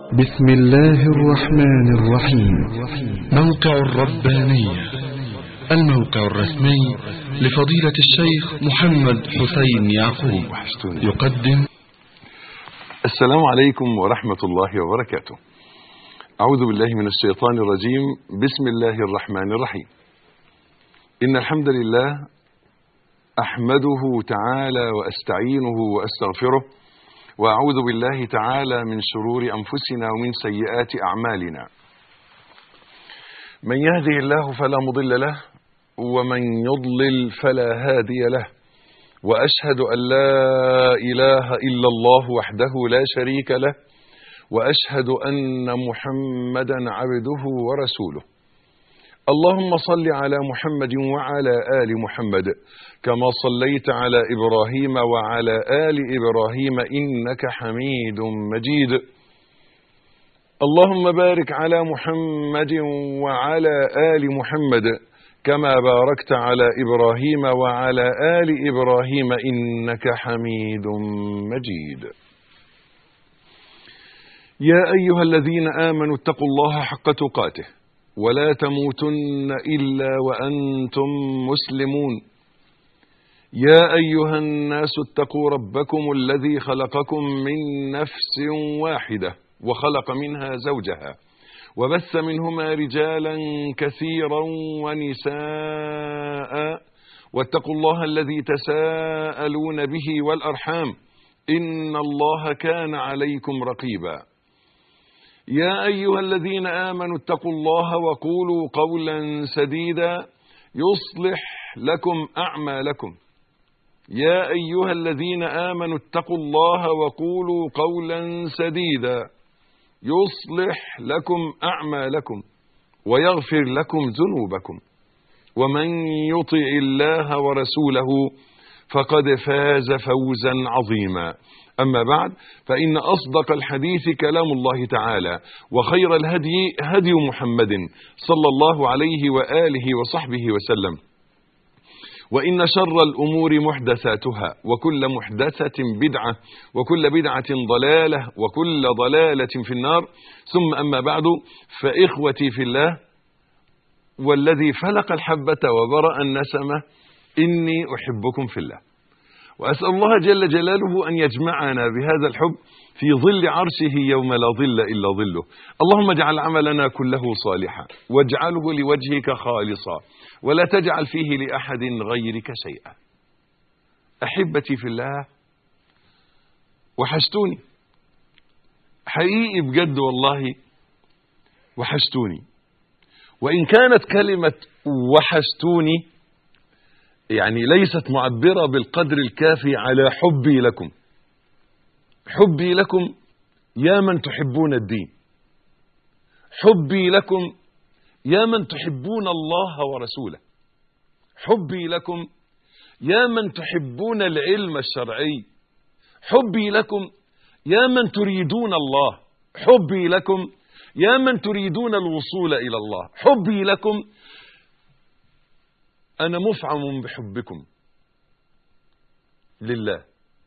بسم الله الرحمن الرحيم موقع الربانية الموقع الرسمي لفضيلة الشيخ محمد حسين يعقوب يقدم السلام عليكم ورحمة الله وبركاته أعوذ بالله من الشيطان الرجيم بسم الله الرحمن الرحيم إن الحمد لله أحمده تعالى وأستعينه وأستغفره وأعوذ بالله تعالى من شرور أنفسنا ومن سيئات أعمالنا من يهده الله فلا مضل له ومن يضلل فلا هادي له وأشهد أن لا إله إلا الله وحده لا شريك له وأشهد أن محمدا عبده ورسوله اللهم صل على محمد وعلى آل محمد كما صليت على إبراهيم وعلى آل إبراهيم إنك حميد مجيد اللهم بارك على محمد وعلى آل محمد كما باركت على إبراهيم وعلى آل إبراهيم إنك حميد مجيد يا أيها الذين آمنوا اتقوا الله حق تقاته ولا تموتن إلا وأنتم مسلمون يا أيها الناس اتقوا ربكم الذي خلقكم من نفس واحدة وخلق منها زوجها وبث منهما رجالا كثيرا ونساء واتقوا الله الذي تساءلون به والأرحام إن الله كان عليكم رقيبا يا أيها الذين آمنوا اتقوا الله وقولوا قولا سديدا يصلح لكم أعمالكم يا أيها الذين آمنوا اتقوا الله وقولوا قولا سديدا يصلح لكم أعمالكم ويغفر لكم ذنوبكم ومن يطع الله ورسوله فقد فاز فوزا عظيما أما بعد فإن أصدق الحديث كلام الله تعالى وخير الهدي هدي محمد صلى الله عليه وآله وصحبه وسلم وإن شر الأمور محدثاتها وكل محدثة بدعة وكل بدعة ضلالة وكل ضلالة في النار ثم أما بعد فإخوتي في الله والذي فلق الحبة وبرأ النسمة إني أحبكم في الله وأسأل الله جل جلاله أن يجمعنا بهذا الحب في ظل عرشه يوم لا ظل إلا ظله اللهم اجعل عملنا كله صالحا واجعله لوجهك خالصا ولا تجعل فيه لأحد غيرك شيئا أحبتي في الله وحشتوني حقيقي بجد والله وحشتوني وإن كانت كلمة وحشتوني يعني ليست معبرة بالقدر الكافي على حبي لكم حبي لكم يا من تحبون الدين حبي لكم يا من تحبون الله ورسوله حبي لكم يا من تحبون العلم الشرعي حبي لكم يا من تريدون الله حبي لكم يا من تريدون الوصول إلى الله حبي لكم أنا مفعم بحبكم لله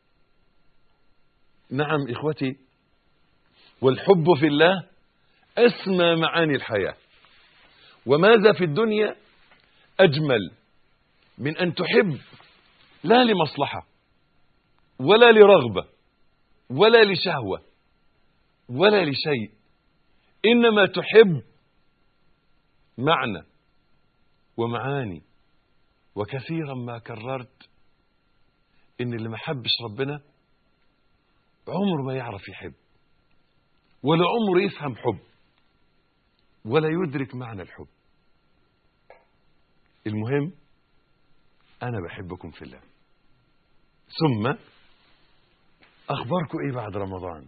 نعم إخوتي والحب في الله أسمى معاني الحياة وماذا في الدنيا أجمل من أن تحب لا لمصلحة ولا لرغبة ولا لشهوة ولا لشيء إنما تحب معنى ومعاني وكثيرا ما كررت ان اللي ما حبش ربنا عمره ما يعرف يحب ولا عمره يفهم حب ولا يدرك معنى الحب المهم انا بحبكم في الله ثم اخباركم ايه بعد رمضان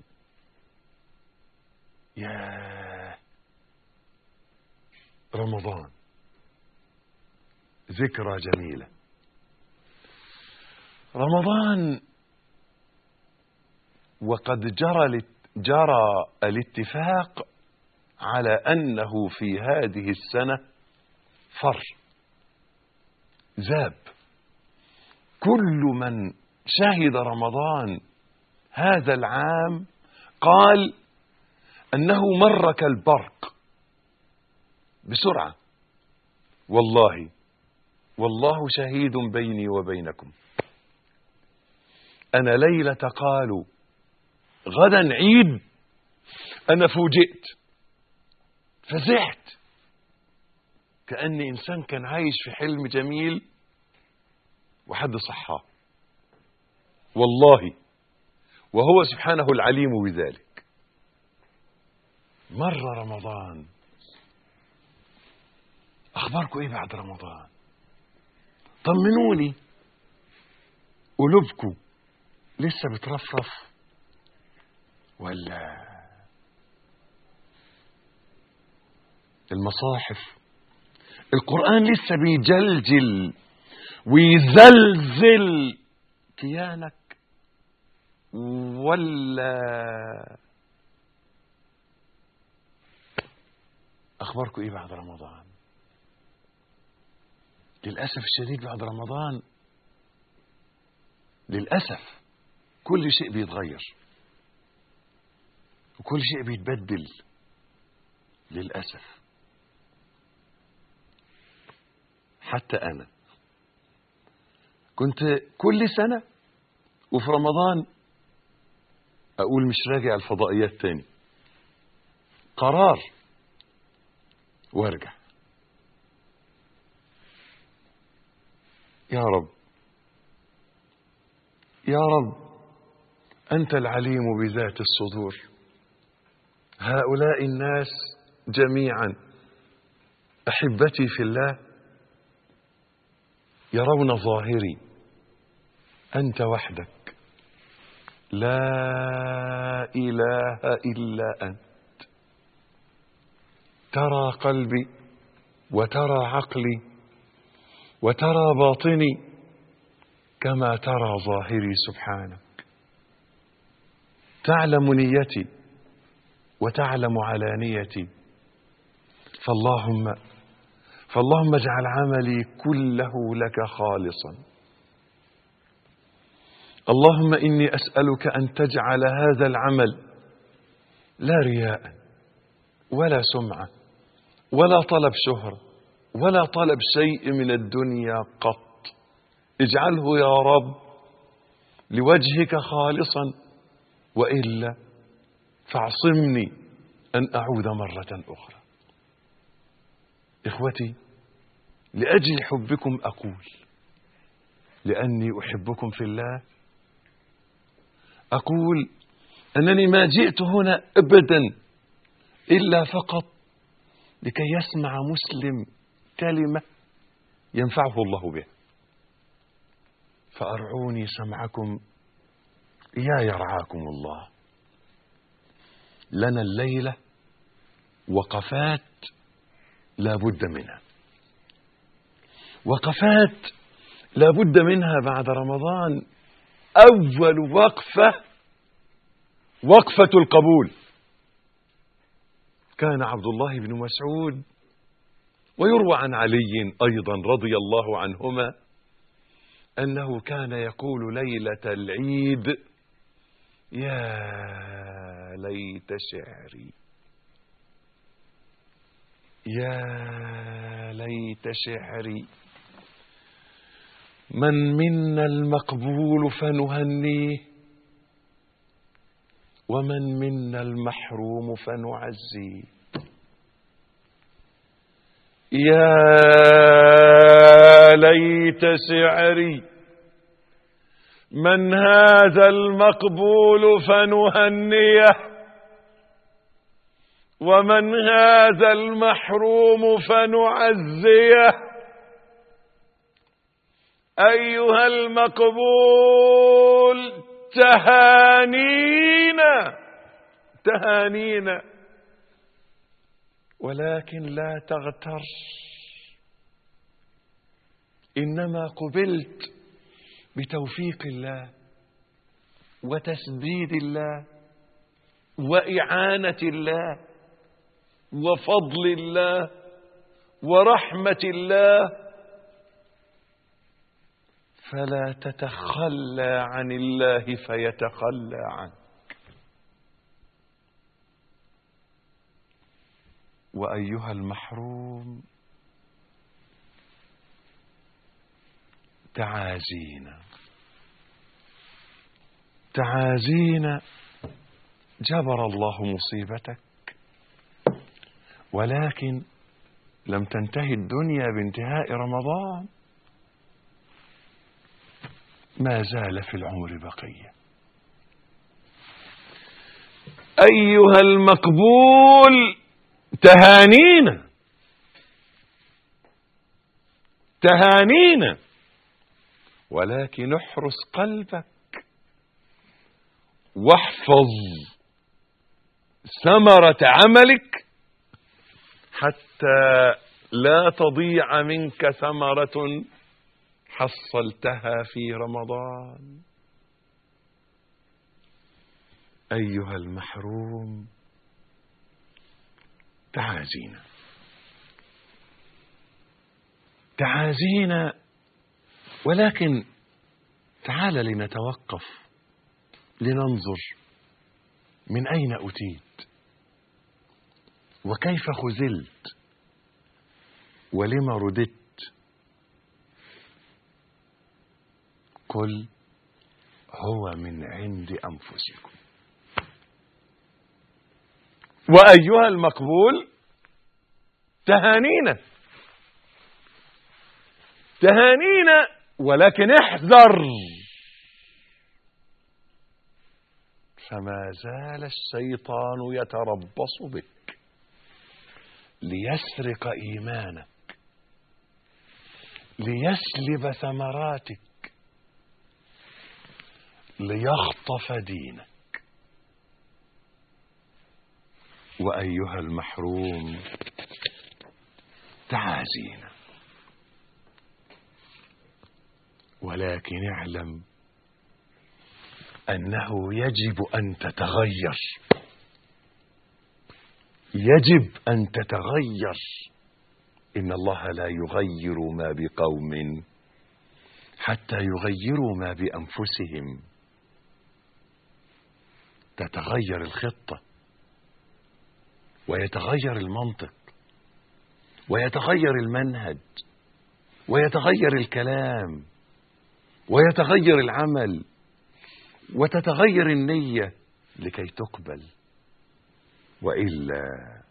يا رمضان ذكرى جميلة رمضان وقد جرى جرى الاتفاق على أنه في هذه السنة فر ذاب كل من شهد رمضان هذا العام قال أنه مر كالبرق بسرعة والله والله شهيد بيني وبينكم أنا ليلة قالوا غدا عيد أنا فوجئت فزعت كأني إنسان كان عايش في حلم جميل وحد صحاه والله وهو سبحانه العليم بذلك مر رمضان أخباركم إيه بعد رمضان طمنوني قلوبكم لسه بترفرف ولا المصاحف القرآن لسه بيجلجل ويزلزل كيانك ولا أخباركم إيه بعد رمضان للأسف الشديد بعد رمضان للأسف كل شيء بيتغير وكل شيء بيتبدل للأسف حتى أنا كنت كل سنة وفي رمضان أقول مش راجع الفضائيات تاني قرار وارجع يا رب يا رب أنت العليم بذات الصدور هؤلاء الناس جميعا أحبتي في الله يرون ظاهري أنت وحدك لا إله إلا أنت ترى قلبي وترى عقلي وترى باطني كما ترى ظاهري سبحانك تعلم نيتي وتعلم علانيتي فاللهم فاللهم اجعل عملي كله لك خالصا اللهم اني اسالك ان تجعل هذا العمل لا رياء ولا سمعه ولا طلب شهره ولا طلب شيء من الدنيا قط اجعله يا رب لوجهك خالصا والا فاعصمني ان اعود مره اخرى اخوتي لاجل حبكم اقول لاني احبكم في الله اقول انني ما جئت هنا ابدا الا فقط لكي يسمع مسلم كلمه ينفعه الله بها فارعوني سمعكم يا يرعاكم الله لنا الليله وقفات لا بد منها وقفات لا بد منها بعد رمضان أول وقفة وقفة القبول كان عبد الله بن مسعود ويروى عن علي أيضا رضي الله عنهما أنه كان يقول ليلة العيد يا ليت شعري يا ليت شعري من منا المقبول فنهنيه ومن منا المحروم فنعزيه يا ليت سعري من هذا المقبول فنهنيه ومن هذا المحروم فنعزيه ايها المقبول تهانينا تهانينا ولكن لا تغتر انما قبلت بتوفيق الله وتسديد الله واعانه الله وفضل الله ورحمه الله فلا تتخلى عن الله فيتخلى عنك وأيها المحروم تعازينا تعازينا جبر الله مصيبتك ولكن لم تنتهي الدنيا بانتهاء رمضان ما زال في العمر بقيه ايها المقبول تهانينا تهانينا ولكن احرس قلبك واحفظ ثمرة عملك حتى لا تضيع منك ثمرة حصلتها في رمضان أيها المحروم تعازينا تعازينا ولكن تعال لنتوقف لننظر من أين أتيت وكيف خذلت ولما رددت قل هو من عند أنفسكم وأيها المقبول تهانينا تهانينا ولكن احذر فما زال الشيطان يتربص بك ليسرق ايمانك ليسلب ثمراتك ليخطف دينك وايها المحروم تعازينا ولكن اعلم انه يجب ان تتغير يجب ان تتغير ان الله لا يغير ما بقوم حتى يغيروا ما بانفسهم تتغير الخطه ويتغير المنطق ويتغير المنهج ويتغير الكلام ويتغير العمل وتتغير النية لكي تقبل وإلا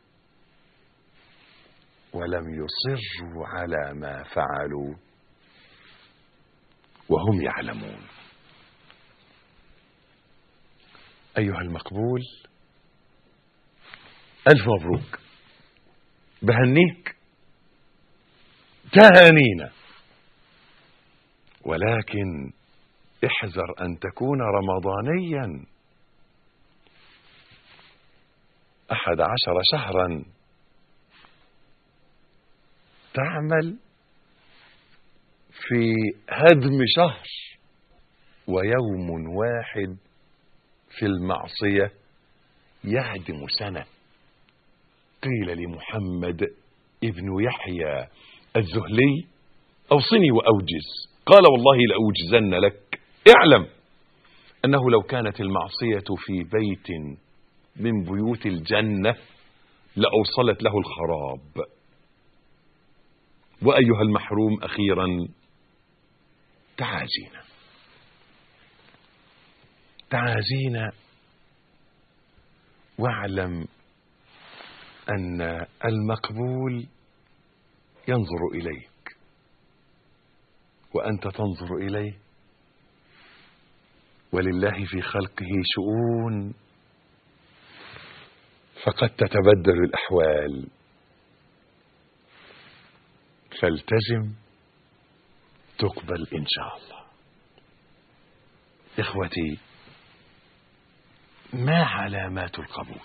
ولم يصروا على ما فعلوا وهم يعلمون أيها المقبول ألف مبروك بهنيك تهانينا ولكن احذر أن تكون رمضانيا أحد عشر شهرا تعمل في هدم شهر ويوم واحد في المعصية يهدم سنة قيل لمحمد ابن يحيى الزهلي أوصني وأوجز قال والله لأوجزن لك اعلم أنه لو كانت المعصية في بيت من بيوت الجنة لأوصلت له الخراب وأيها المحروم أخيرا تعازينا تعازينا واعلم أن المقبول ينظر إليك وأنت تنظر إليه ولله في خلقه شؤون فقد تتبدل الأحوال فالتزم تقبل إن شاء الله إخوتي ما علامات القبول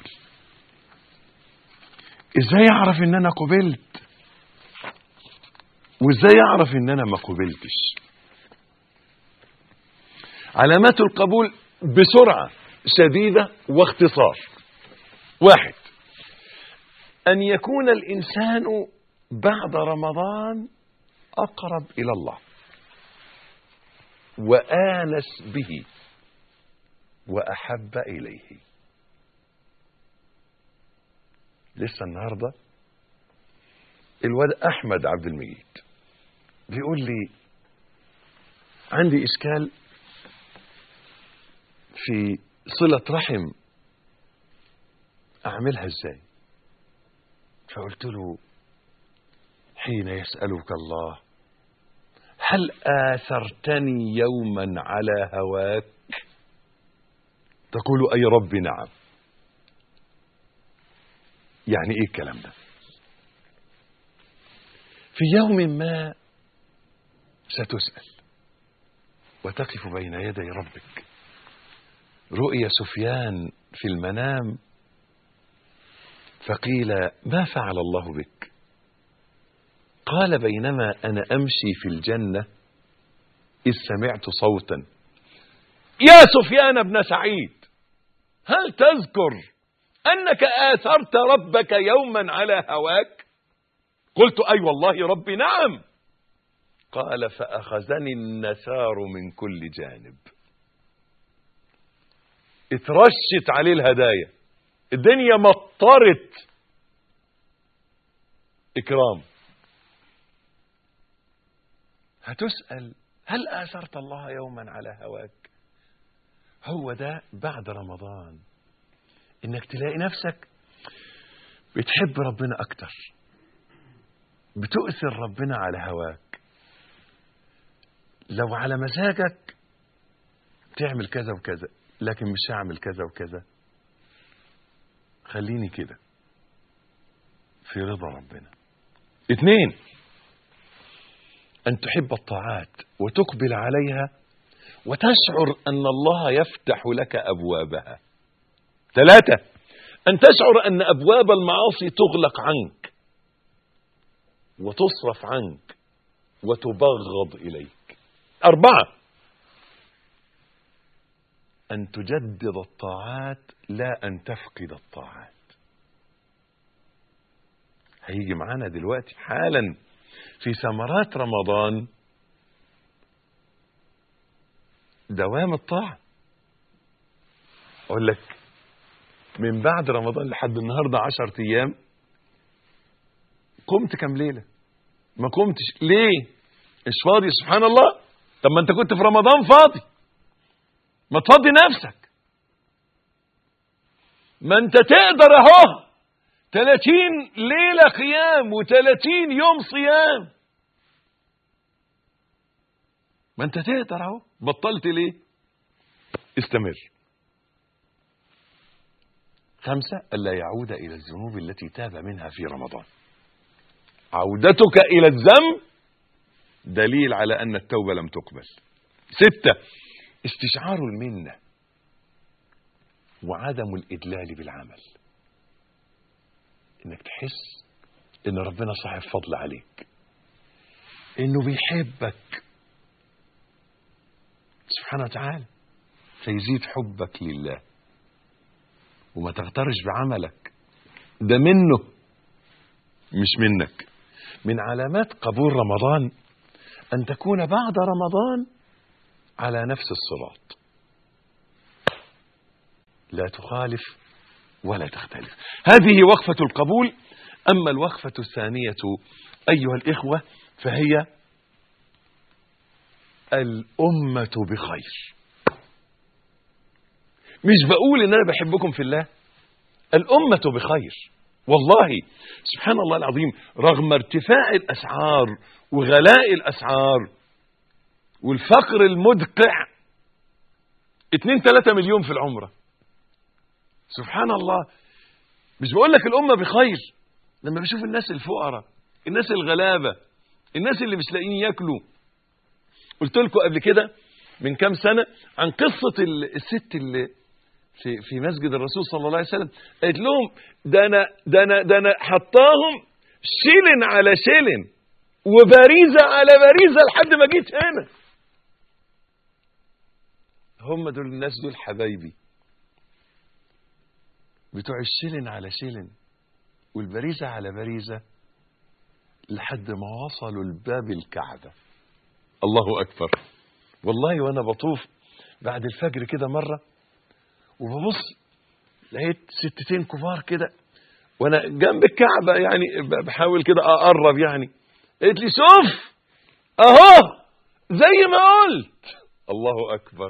ازاي اعرف ان انا قبلت وازاي اعرف ان انا ما قبلتش علامات القبول بسرعة شديدة واختصار واحد ان يكون الانسان بعد رمضان اقرب الى الله وانس به واحب اليه لسه النهارده الواد احمد عبد المجيد بيقول لي عندي اشكال في صلة رحم اعملها ازاي فقلت له حين يسألك الله هل آثرتني يوما على هواك تقول أي رب نعم يعني ايه الكلام ده في يوم ما ستسأل وتقف بين يدي ربك رؤي سفيان في المنام فقيل ما فعل الله بك قال بينما أنا أمشي في الجنة إذ سمعت صوتا يا سفيان بن سعيد هل تذكر أنك آثرت ربك يوما على هواك قلت أي والله ربي نعم قال فأخذني النثار من كل جانب اترشت عليه الهدايا الدنيا مطرت إكرام هتسأل هل آثرت الله يوما على هواك هو ده بعد رمضان انك تلاقي نفسك بتحب ربنا اكتر بتؤثر ربنا على هواك لو على مزاجك تعمل كذا وكذا لكن مش هعمل كذا وكذا خليني كده في رضا ربنا اثنين ان تحب الطاعات وتقبل عليها وتشعر ان الله يفتح لك ابوابها ثلاثة أن تشعر أن أبواب المعاصي تغلق عنك وتصرف عنك وتبغض إليك أربعة أن تجدد الطاعات لا أن تفقد الطاعات هيجي معانا دلوقتي حالا في ثمرات رمضان دوام الطاعة أقول لك من بعد رمضان لحد النهاردة عشر أيام قمت كم ليلة ما قمتش ليه مش فاضي سبحان الله طب ما انت كنت في رمضان فاضي ما تفضي نفسك ما انت تقدر اهو 30 ليلة قيام و30 يوم صيام ما انت تقدر اهو بطلت ليه استمر خمسة ألا يعود إلى الذنوب التي تاب منها في رمضان عودتك إلى الذنب دليل على أن التوبة لم تقبل ستة استشعار المنة وعدم الإدلال بالعمل إنك تحس إن ربنا صاحب فضل عليك إنه بيحبك سبحانه وتعالى فيزيد حبك لله وما تغترش بعملك ده منه مش منك من علامات قبول رمضان أن تكون بعد رمضان على نفس الصراط لا تخالف ولا تختلف هذه وقفة القبول أما الوقفة الثانية أيها الإخوة فهي الأمة بخير مش بقول ان انا بحبكم في الله الامة بخير والله سبحان الله العظيم رغم ارتفاع الاسعار وغلاء الاسعار والفقر المدقع 2 3 مليون في العمرة سبحان الله مش بقول لك الامة بخير لما بشوف الناس الفقراء الناس الغلابة الناس اللي مش لاقيين ياكلوا قلت لكم قبل كده من كام سنة عن قصة الست اللي في في مسجد الرسول صلى الله عليه وسلم قالت لهم ده انا ده انا ده انا حطاهم شلن على شلن وبريزه على بريزه لحد ما جيت هنا هم دول الناس دول حبايبي بتوع الشلن على شلن والبريزه على بريزه لحد ما وصلوا لباب الكعبه الله اكبر والله وانا بطوف بعد الفجر كده مره وببص لقيت ستتين كبار كده وانا جنب الكعبه يعني ب- بحاول كده اقرب يعني قالت لي شوف اهو زي ما قلت الله اكبر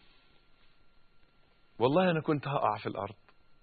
والله انا كنت هقع في الارض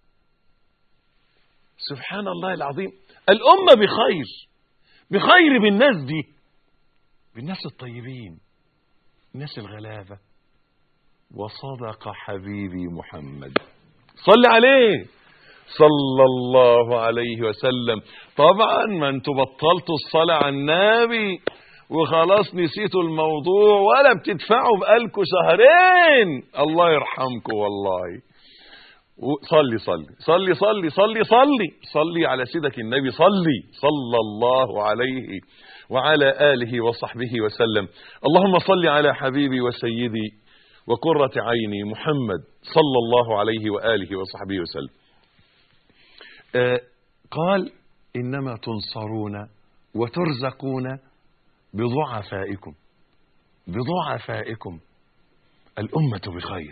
سبحان الله العظيم الامه بخير بخير بالناس دي بالناس الطيبين الناس الغلابه وصدق حبيبي محمد صل عليه صلى الله عليه وسلم طبعا ما انتوا بطلتوا الصلاة على النبي وخلاص نسيتوا الموضوع ولا بتدفعوا بقالكوا شهرين الله يرحمكم والله و- صلي صلي صلي صلي صلي صلي صلي على سيدك النبي صلي صلى الله عليه وعلى آله وصحبه وسلم اللهم صل على حبيبي وسيدي وقرة عيني محمد صلى الله عليه وآله وصحبه وسلم آه، قال إنما تنصرون وترزقون بضعفائكم بضعفائكم الأمة بخير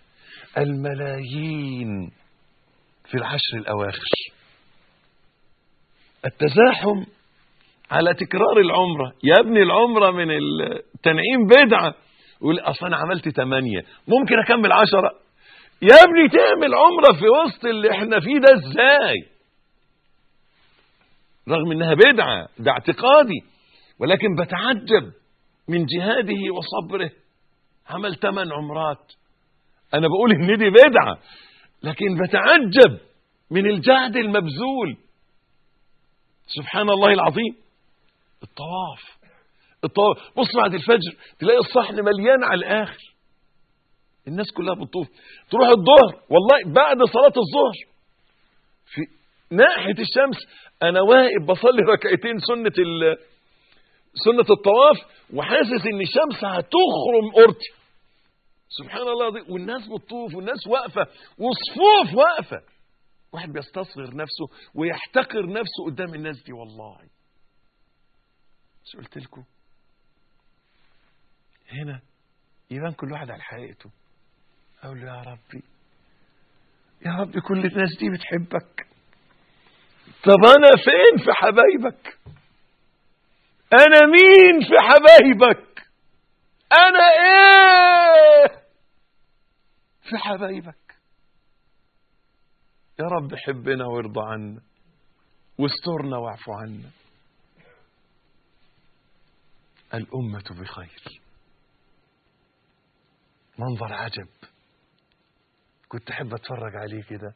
الملايين في العشر الأواخر التزاحم على تكرار العمرة يا ابني العمرة من التنعيم بدعة يقول أصلا أنا عملت ثمانية ممكن أكمل عشرة يا ابني تعمل عمرة في وسط اللي احنا فيه ده ازاي رغم انها بدعة ده اعتقادي ولكن بتعجب من جهاده وصبره عمل ثمان عمرات انا بقول ان دي بدعة لكن بتعجب من الجهد المبذول سبحان الله العظيم الطواف الطواف بص بعد الفجر تلاقي الصحن مليان على الاخر الناس كلها بتطوف تروح الظهر والله بعد صلاة الظهر في ناحية الشمس أنا واقف بصلي ركعتين سنة ال سنة الطواف وحاسس إن الشمس هتخرم أورتي سبحان الله العظيم والناس بتطوف والناس واقفة وصفوف واقفة واحد بيستصغر نفسه ويحتقر نفسه قدام الناس دي والله مش قلت لكم هنا يبان كل واحد على حقيقته اقول له يا ربي يا ربي كل الناس دي بتحبك طب انا فين في حبايبك انا مين في حبايبك انا ايه في حبايبك يا رب حبنا وارضى عنا واسترنا واعف عنا الأمة بخير منظر عجب كنت أحب أتفرج عليه كده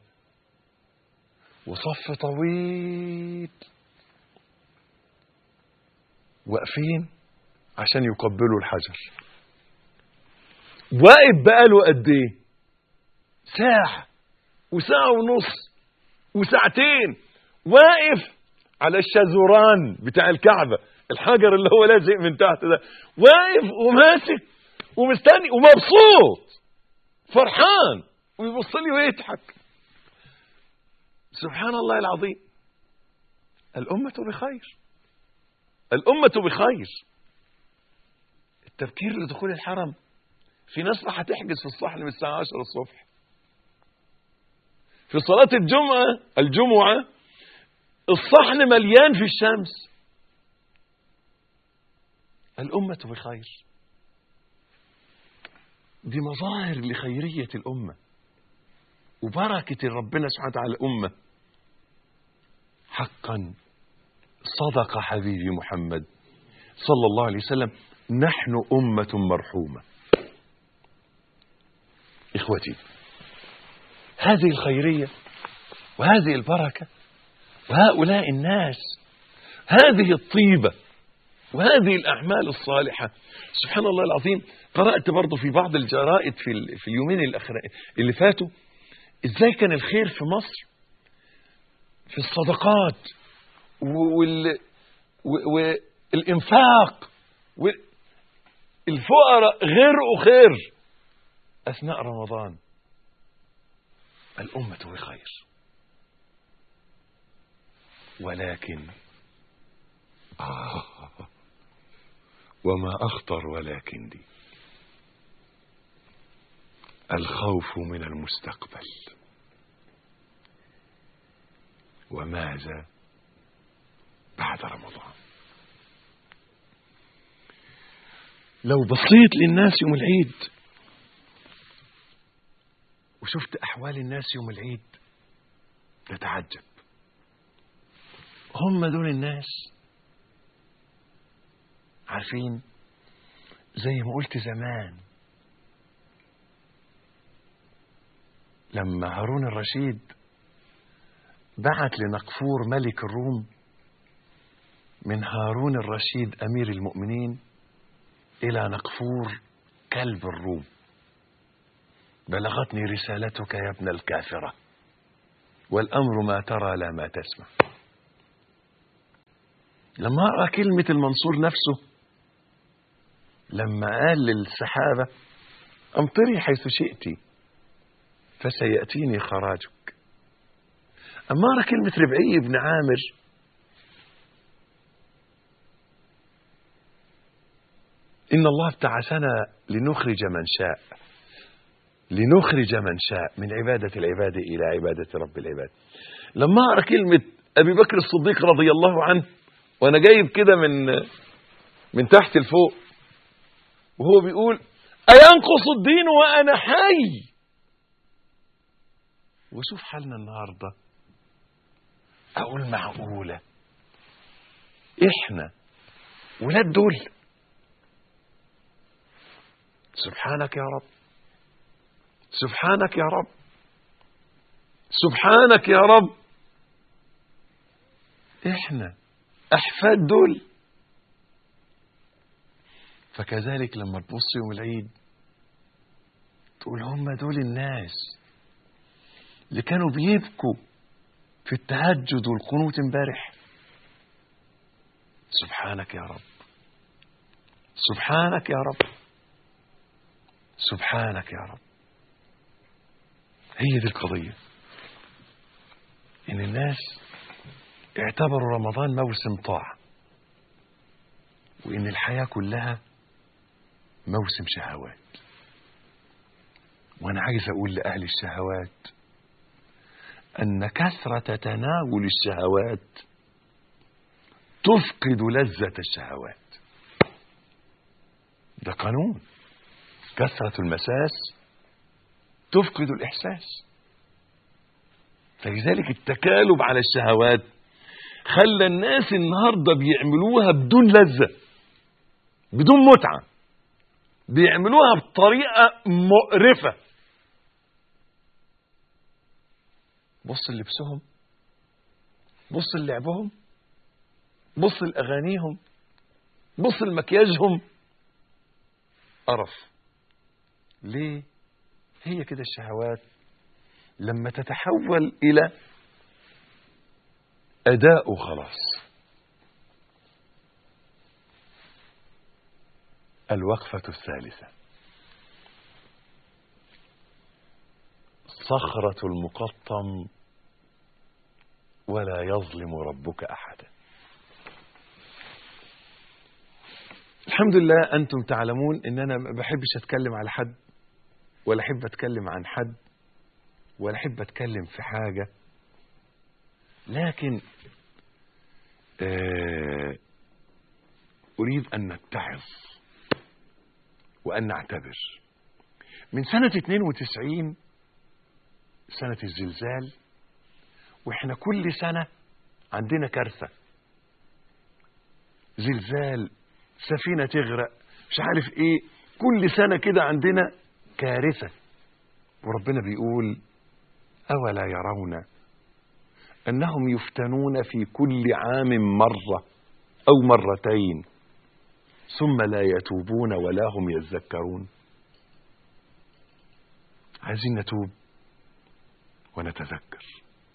وصف طويل واقفين عشان يقبلوا الحجر واقف بقاله قد ايه ساعة وساعة ونص وساعتين واقف على الشازوران بتاع الكعبة الحجر اللي هو لازق من تحت ده واقف وماسك ومستني ومبسوط فرحان ويبص لي ويضحك سبحان الله العظيم الأمة بخير الأمة بخير التبكير لدخول الحرم في ناس راح تحجز في الصحن من الساعة 10 الصبح في صلاة الجمعة الجمعة الصحن مليان في الشمس الأمة بخير دي مظاهر لخيرية الأمة وبركة ربنا سبحانه وتعالى الأمة حقا صدق حبيبي محمد صلى الله عليه وسلم نحن أمة مرحومة إخوتي هذه الخيرية وهذه البركة وهؤلاء الناس هذه الطيبة وهذه الأعمال الصالحة سبحان الله العظيم قرأت برضو في بعض الجرائد في, ال- في اليومين الأخر اللي فاتوا إزاي كان الخير في مصر في الصدقات وال و- والإنفاق والفقراء غرقوا خير أثناء رمضان الأمة بخير ولكن آه وما أخطر ولكن دي الخوف من المستقبل وماذا بعد رمضان لو بصيت للناس يوم العيد وشفت أحوال الناس يوم العيد تتعجب هم دول الناس عارفين زي ما قلت زمان لما هارون الرشيد بعت لنقفور ملك الروم من هارون الرشيد أمير المؤمنين إلى نقفور كلب الروم بلغتني رسالتك يا ابن الكافرة والأمر ما ترى لا ما تسمع لما أرى كلمة المنصور نفسه لما قال للسحابة أمطري حيث شئت فسيأتيني خراجك أما أرى كلمة ربعي بن عامر إن الله ابتعثنا لنخرج من شاء لنخرج من شاء من عبادة العباد إلى عبادة رب العباد لما أقرأ كلمة أبي بكر الصديق رضي الله عنه وأنا جايب كده من من تحت لفوق وهو بيقول أينقص الدين وأنا حي وشوف حالنا النهاردة أقول معقولة إحنا ولاد دول سبحانك يا رب سبحانك يا رب سبحانك يا رب احنا احفاد دول فكذلك لما تبص يوم العيد تقول هم دول الناس اللي كانوا بيبكوا في التهجد والقنوت امبارح سبحانك يا رب سبحانك يا رب سبحانك يا رب هي دي القضية إن الناس اعتبروا رمضان موسم طاعة وإن الحياة كلها موسم شهوات وأنا عايز أقول لأهل الشهوات أن كثرة تناول الشهوات تفقد لذة الشهوات ده قانون كثرة المساس تفقد الإحساس فلذلك التكالب على الشهوات خلى الناس النهاردة بيعملوها بدون لذة بدون متعة بيعملوها بطريقة مقرفة بص لبسهم بص لعبهم بص لأغانيهم بص لمكياجهم قرف ليه هي كده الشهوات لما تتحول إلى أداء وخلاص الوقفة الثالثة صخرة المقطم ولا يظلم ربك أحدا الحمد لله أنتم تعلمون أن أنا ما بحبش أتكلم على حد ولا أحب أتكلم عن حد ولا أحب أتكلم في حاجة لكن آه أريد أن نتعظ وأن نعتبر من سنة 92 سنة الزلزال وإحنا كل سنة عندنا كارثة زلزال سفينة تغرق مش عارف إيه كل سنة كده عندنا كارثة وربنا بيقول أولا يرون أنهم يفتنون في كل عام مرة أو مرتين ثم لا يتوبون ولا هم يذكرون عايزين نتوب ونتذكر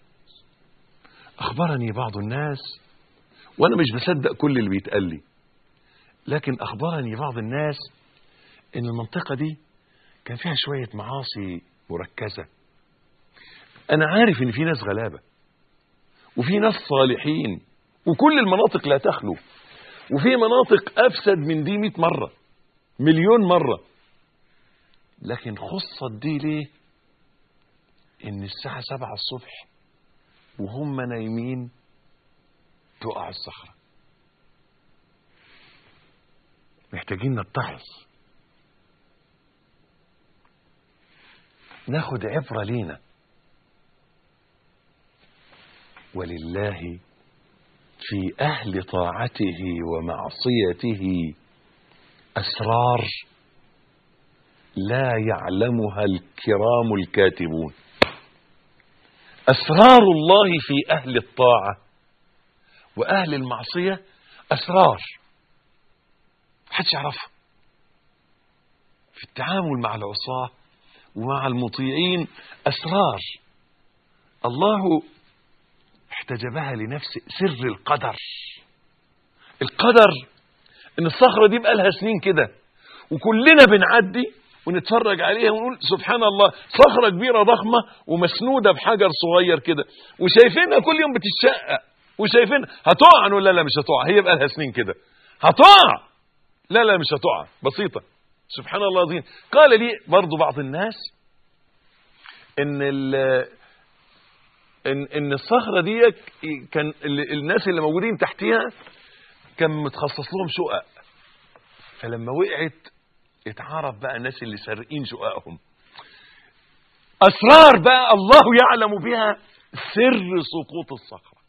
أخبرني بعض الناس وأنا مش بصدق كل اللي بيتقال لي لكن أخبرني بعض الناس إن المنطقة دي كان فيها شوية معاصي مركزة أنا عارف إن في ناس غلابة وفي ناس صالحين وكل المناطق لا تخلو وفي مناطق أفسد من دي 100 مرة مليون مرة لكن خصت دي ليه إن الساعة 7 الصبح وهم نايمين تقع الصخرة محتاجين نتعظ ناخد عبرة لينا ولله في أهل طاعته ومعصيته أسرار لا يعلمها الكرام الكاتبون أسرار الله في أهل الطاعة وأهل المعصية أسرار محدش يعرفها في التعامل مع العصاة ومع المطيعين أسرار الله احتجبها لنفسه سر القدر القدر ان الصخرة دي بقى لها سنين كده وكلنا بنعدي ونتفرج عليها ونقول سبحان الله صخرة كبيرة ضخمة ومسنودة بحجر صغير كده وشايفينها كل يوم بتتشقق وشايفين هتقع نقول لا لا مش هتقع هي بقى لها سنين كده هتقع لا لا مش هتقع بسيطة سبحان الله العظيم قال لي برضو بعض الناس ان ال ان ان الصخره دي كان ال- الناس اللي موجودين تحتيها كان متخصص لهم شقق فلما وقعت اتعرف بقى الناس اللي سارقين شققهم اسرار بقى الله يعلم بها سر سقوط الصخره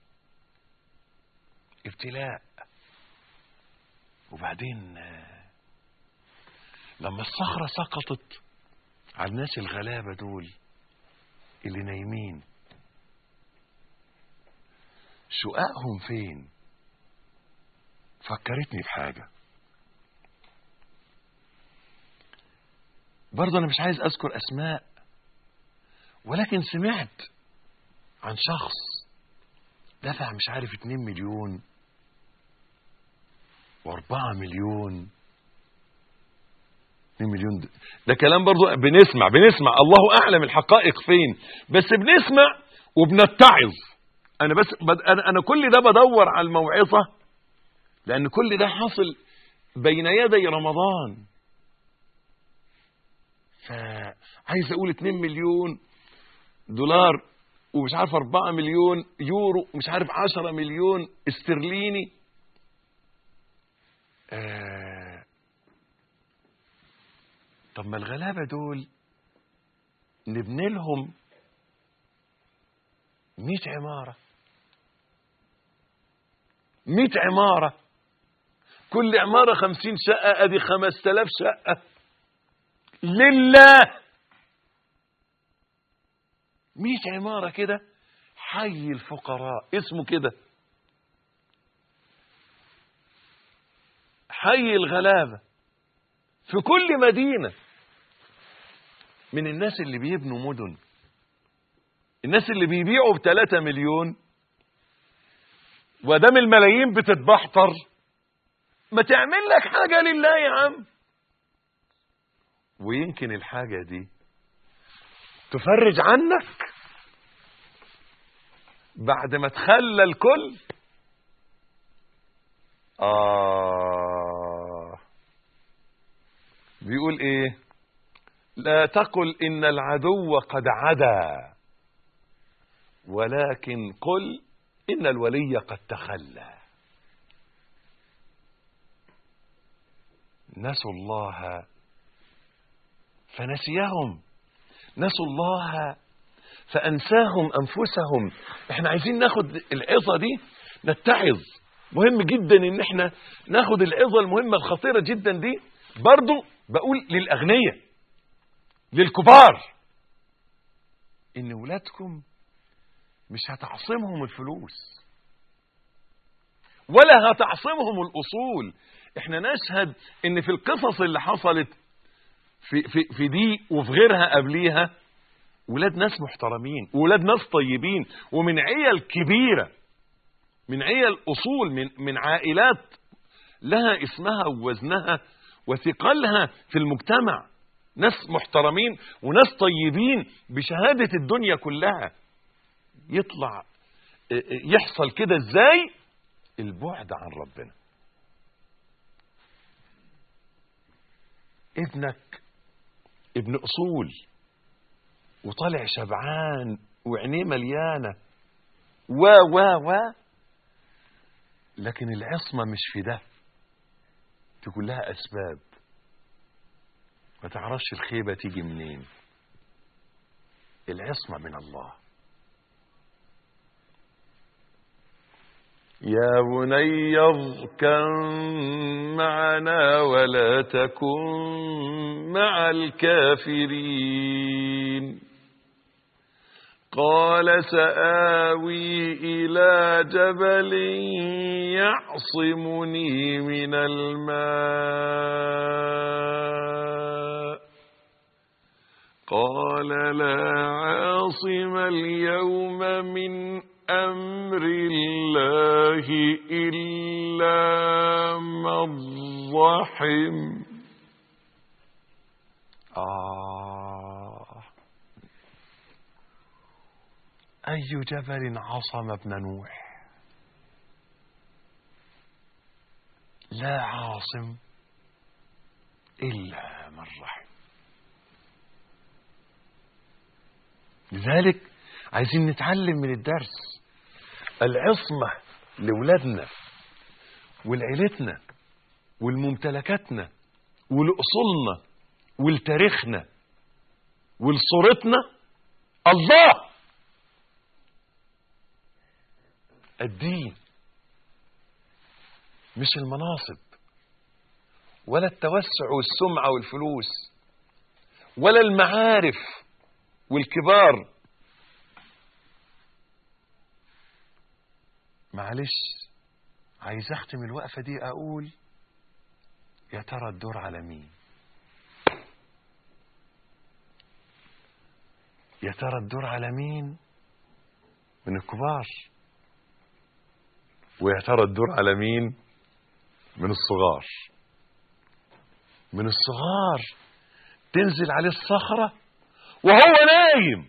ابتلاء وبعدين آه، لما الصخره سقطت على الناس الغلابه دول اللي نايمين شققهم فين فكرتني بحاجة برضه أنا مش عايز أذكر أسماء ولكن سمعت عن شخص دفع مش عارف 2 مليون و4 مليون 2 مليون ده, ده كلام برضه بنسمع بنسمع الله أعلم الحقائق فين بس بنسمع وبنتعظ انا بس بد... انا انا كل ده بدور على الموعظه لان كل ده حاصل بين يدي رمضان فعايز اقول 2 مليون دولار ومش عارف 4 مليون يورو مش عارف 10 مليون استرليني آه... طب ما الغلابه دول نبني لهم 100 عماره 100 عمارة كل عمارة خمسين شقة ادي خمس تلاف شقة لله 100 عمارة كده حي الفقراء اسمه كده حي الغلابة في كل مدينة من الناس اللي بيبنوا مدن الناس اللي بيبيعوا بثلاثة مليون ودام الملايين بتتبحتر ما تعمل لك حاجة لله يا عم ويمكن الحاجة دي تفرج عنك بعد ما تخلى الكل آه بيقول ايه لا تقل ان العدو قد عدا ولكن قل إن الولي قد تخلى نسوا الله فنسيهم نسوا الله فأنساهم أنفسهم احنا عايزين ناخد العظة دي نتعظ مهم جدا ان احنا ناخد العظة المهمة الخطيرة جدا دي برضو بقول للأغنياء للكبار ان ولادكم مش هتعصمهم الفلوس ولا هتعصمهم الأصول احنا نشهد ان في القصص اللي حصلت في, في, في دي وفي غيرها قبليها ولاد ناس محترمين ولاد ناس طيبين ومن عيال كبيرة من عيال أصول من, من عائلات لها اسمها ووزنها وثقلها في المجتمع ناس محترمين وناس طيبين بشهادة الدنيا كلها يطلع يحصل كده ازاي البعد عن ربنا ابنك ابن اصول وطالع شبعان وعينيه مليانه و و و لكن العصمة مش في ده دي كلها أسباب ما تعرفش الخيبة تيجي منين العصمة من الله يا بني اركب معنا ولا تكن مع الكافرين قال سآوي إلى جبل يعصمني من الماء قال لا عاصم اليوم من أمر الله إلا من رحم آه أي جبل عصم ابن نوح لا عاصم إلا من رحم لذلك عايزين نتعلم من الدرس العصمة لولادنا ولعيلتنا ولممتلكاتنا ولأصولنا ولتاريخنا ولصورتنا الله الدين مش المناصب ولا التوسع والسمعة والفلوس ولا المعارف والكبار معلش عايز اختم الوقفة دي اقول يا ترى الدور على مين يا ترى الدور على مين من الكبار ويا ترى الدور على مين من الصغار من الصغار تنزل عليه الصخرة وهو نايم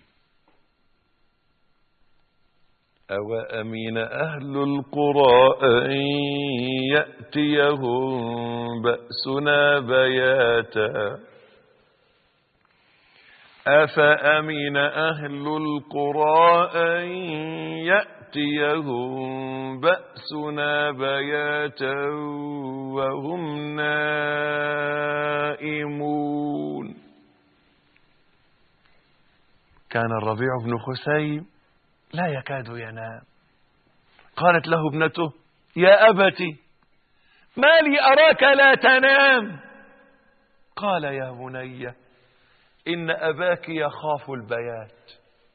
أوأمن أهل القرى أن يأتيهم بأسنا بياتا أفأمن أهل القرى أن يأتيهم بأسنا بياتا وهم نائمون كان الربيع بن خسيم لا يكاد ينام قالت له ابنته يا أبت ما لي أراك لا تنام قال يا بني إن أباك يخاف البيات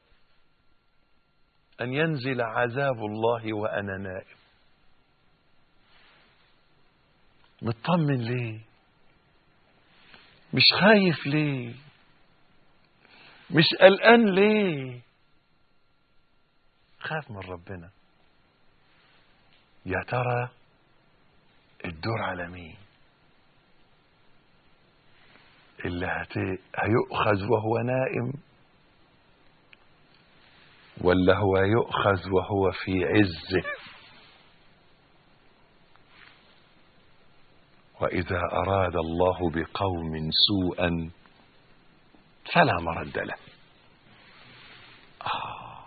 أن ينزل عذاب الله وأنا نائم مطمن ليه مش خايف ليه مش قلقان ليه خاف من ربنا يا ترى الدور على مين اللي هت... هيؤخذ وهو نائم ولا هو يؤخذ وهو في عزه وإذا أراد الله بقوم سوءا فلا مرد له آه.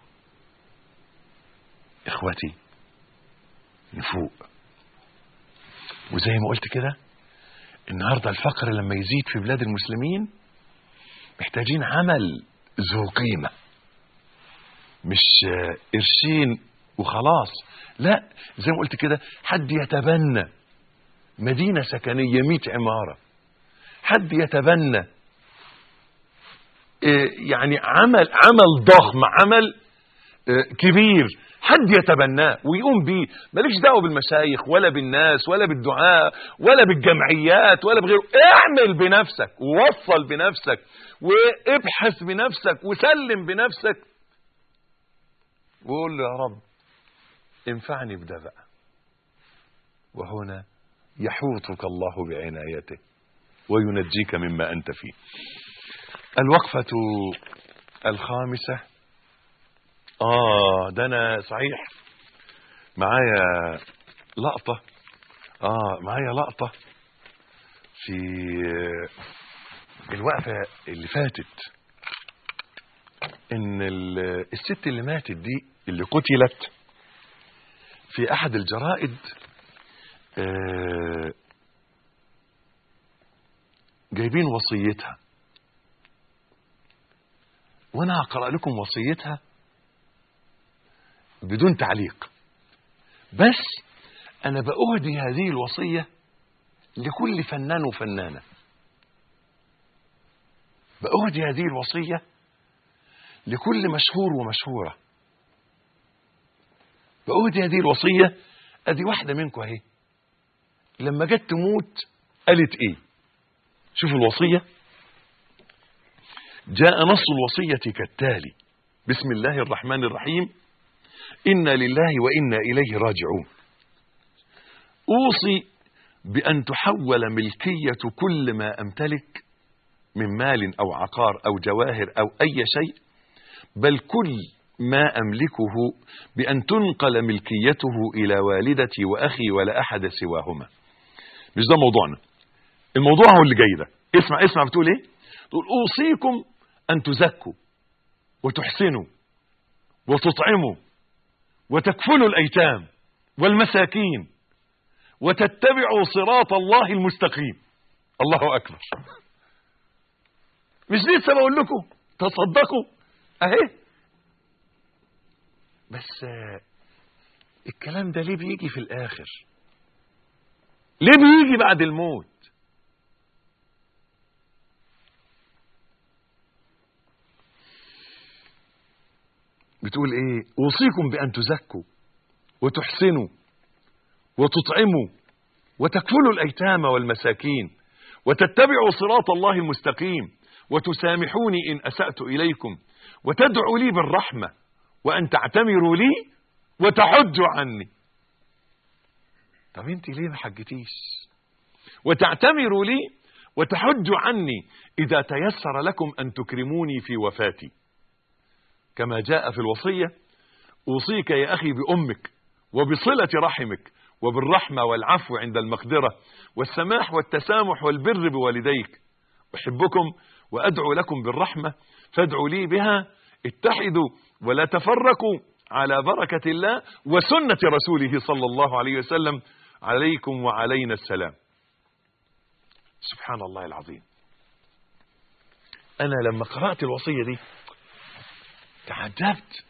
إخوتي نفوق وزي ما قلت كده النهاردة الفقر لما يزيد في بلاد المسلمين محتاجين عمل ذو قيمة مش قرشين وخلاص لا زي ما قلت كده حد يتبنى مدينة سكنية مئة عمارة حد يتبنى يعني عمل عمل ضخم عمل كبير حد يتبناه ويقوم بيه مالكش دعوه بالمشايخ ولا بالناس ولا بالدعاء ولا بالجمعيات ولا بغيره اعمل بنفسك ووصل بنفسك وابحث بنفسك وسلم بنفسك وقول له يا رب انفعني بده بقى وهنا يحوطك الله بعنايته وينجيك مما انت فيه الوقفه الخامسه اه ده انا صحيح معايا لقطة اه معايا لقطة في الوقفة اللي فاتت ان ال- الست اللي ماتت دي اللي قتلت في احد الجرائد آه، جايبين وصيتها وانا هقرا لكم وصيتها بدون تعليق بس انا باهدي هذه الوصيه لكل فنان وفنانه باهدي هذه الوصيه لكل مشهور ومشهوره بأهدي هذه الوصية أدي واحدة منكم أهي لما جت تموت قالت إيه شوفوا الوصية جاء نص الوصية كالتالي بسم الله الرحمن الرحيم إنا لله وإنا إليه راجعون أوصي بأن تحول ملكية كل ما أمتلك من مال أو عقار أو جواهر أو أي شيء بل كل ما أملكه بأن تنقل ملكيته إلى والدتي وأخي ولا أحد سواهما مش ده موضوعنا الموضوع هو اللي جاي ده اسمع اسمع بتقول ايه تقول أوصيكم أن تزكوا وتحسنوا وتطعموا وتكفلوا الأيتام والمساكين وتتبعوا صراط الله المستقيم الله أكبر مش لسه بقول لكم تصدقوا اهي بس آه، الكلام ده ليه بيجي في الاخر ليه بيجي بعد الموت بتقول ايه اوصيكم بان تزكوا وتحسنوا وتطعموا وتكفلوا الايتام والمساكين وتتبعوا صراط الله المستقيم وتسامحوني ان اسات اليكم وتدعوا لي بالرحمه وان تعتمروا لي وتحجوا عني طب انت ليه ما حجتيش وتعتمروا لي وتحجوا عني اذا تيسر لكم ان تكرموني في وفاتي كما جاء في الوصيه اوصيك يا اخي بامك وبصله رحمك وبالرحمه والعفو عند المقدره والسماح والتسامح والبر بوالديك احبكم وادعو لكم بالرحمه فادعوا لي بها اتحدوا ولا تفرقوا على بركه الله وسنه رسوله صلى الله عليه وسلم عليكم وعلينا السلام سبحان الله العظيم انا لما قرات الوصيه دي تعجبت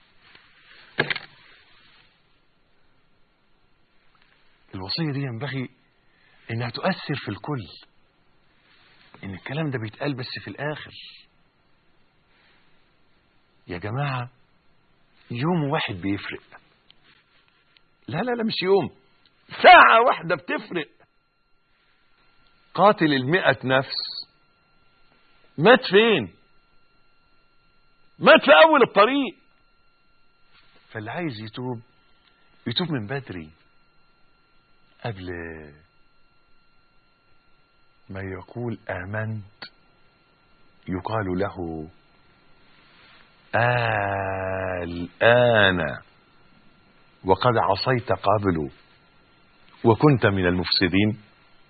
الوصيه دي ينبغي انها تؤثر في الكل ان الكلام ده بيتقال بس في الاخر يا جماعه يوم واحد بيفرق لا لا لا مش يوم ساعة واحدة بتفرق قاتل المئة نفس مات فين مات في أول الطريق فاللي عايز يتوب يتوب من بدري قبل ما يقول آمنت يقال له الآن وقد عصيت قبل وكنت من المفسدين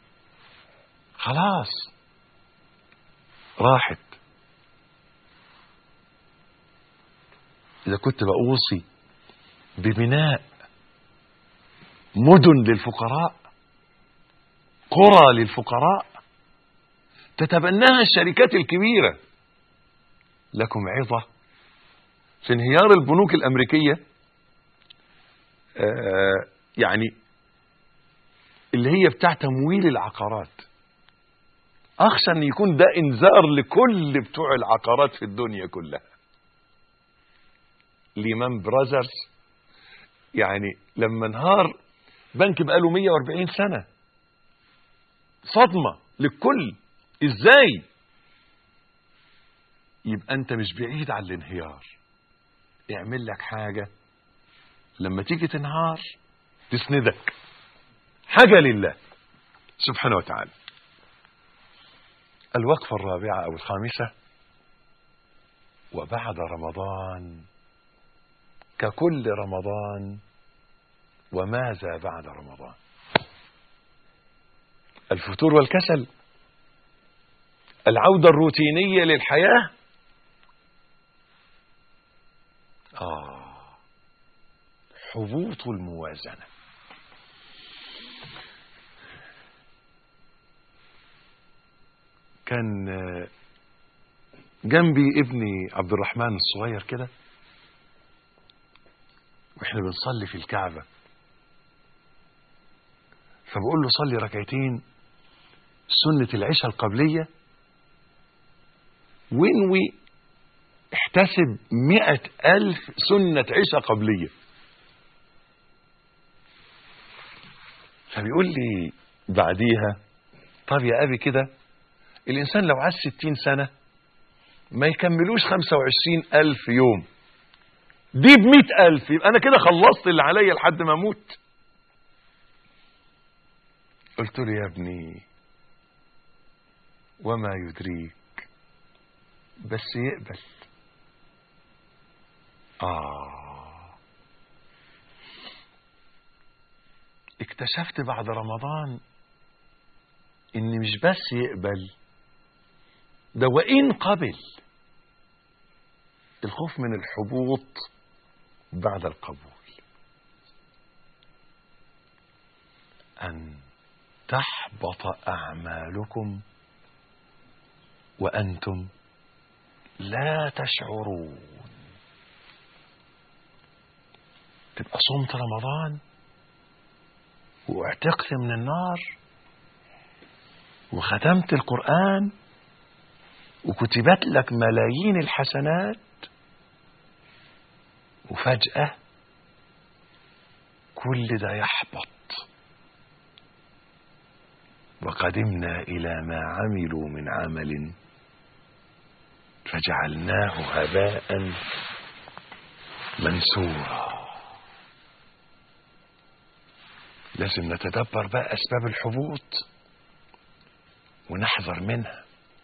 خلاص راحت إذا كنت بأوصي ببناء مدن للفقراء قرى للفقراء تتبناها الشركات الكبيرة لكم عظة في انهيار البنوك الأمريكية آه يعني اللي هي بتاع تمويل العقارات أخشى أن يكون ده إنذار لكل بتوع العقارات في الدنيا كلها ليمان براذرز يعني لما انهار بنك بقاله 140 سنة صدمة للكل ازاي يبقى انت مش بعيد عن الانهيار اعمل لك حاجة لما تيجي تنهار تسندك حاجة لله سبحانه وتعالى الوقفة الرابعة أو الخامسة وبعد رمضان ككل رمضان وماذا بعد رمضان الفتور والكسل العودة الروتينية للحياة آه حبوط الموازنة كان آه، جنبي ابني عبد الرحمن الصغير كده واحنا بنصلي في الكعبة فبقول له صلي ركعتين سنة العشاء القبلية وانوي احتسب مئة ألف سنة عشاء قبلية فبيقول لي بعديها طب يا أبي كده الإنسان لو عاش ستين سنة ما يكملوش خمسة وعشرين ألف يوم دي بمئة ألف يبقى أنا كده خلصت اللي عليا لحد ما أموت قلت له يا ابني وما يدريك بس يقبل آه اكتشفت بعد رمضان ان مش بس يقبل ده وان قبل الخوف من الحبوط بعد القبول ان تحبط اعمالكم وانتم لا تشعرون تبقى صمت رمضان واعتقت من النار وختمت القرآن وكتبت لك ملايين الحسنات وفجأة كل ده يحبط وقدمنا إلى ما عملوا من عمل فجعلناه هباء منثورا لازم نتدبر بقى أسباب الحبوط ونحذر منها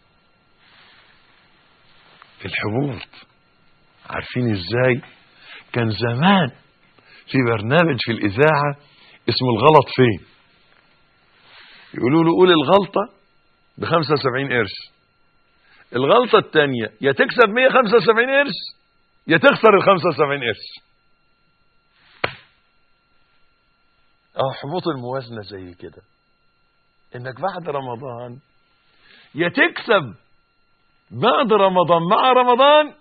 الحبوط عارفين ازاي كان زمان في برنامج في الإذاعة اسمه الغلط فين يقولوا له قول الغلطة ب 75 قرش الغلطة الثانية يا تكسب 175 قرش يا تخسر ال 75 قرش اه حبوط الموازنة زي كده انك بعد رمضان يا تكسب بعد رمضان مع رمضان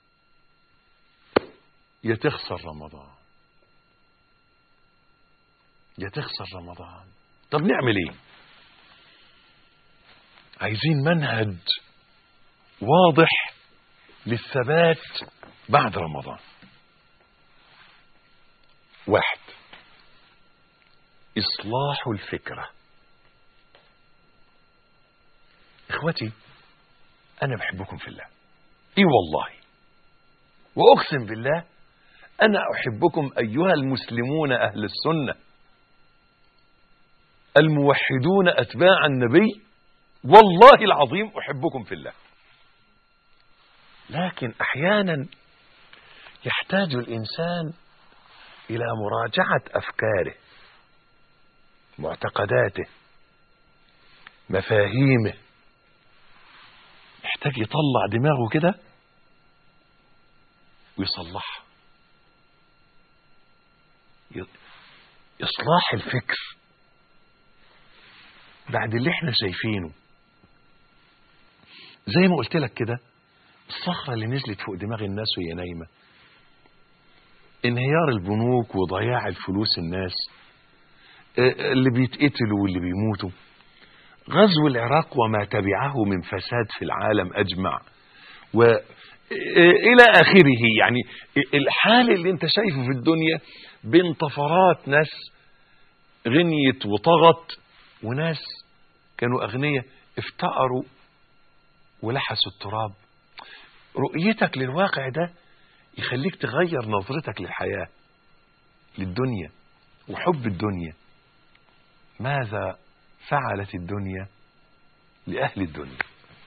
يا تخسر رمضان يا تخسر رمضان طب نعمل ايه عايزين منهج واضح للثبات بعد رمضان واحد إصلاح الفكرة إخوتي أنا بحبكم في الله إي والله وأقسم بالله أنا أحبكم أيها المسلمون أهل السنة الموحدون أتباع النبي والله العظيم أحبكم في الله لكن أحيانا يحتاج الإنسان إلى مراجعة أفكاره معتقداته مفاهيمه يحتاج يطلع دماغه كده ويصلحها إصلاح الفكر بعد اللي احنا شايفينه زي ما قلت لك كده الصخرة اللي نزلت فوق دماغ الناس وهي نايمة انهيار البنوك وضياع الفلوس الناس اللي بيتقتلوا واللي بيموتوا غزو العراق وما تبعه من فساد في العالم أجمع وإلى آخره يعني الحال اللي انت شايفه في الدنيا بين طفرات ناس غنيت وطغت وناس كانوا أغنياء افتقروا ولحسوا التراب رؤيتك للواقع ده يخليك تغير نظرتك للحياة للدنيا وحب الدنيا ماذا فعلت الدنيا لأهل الدنيا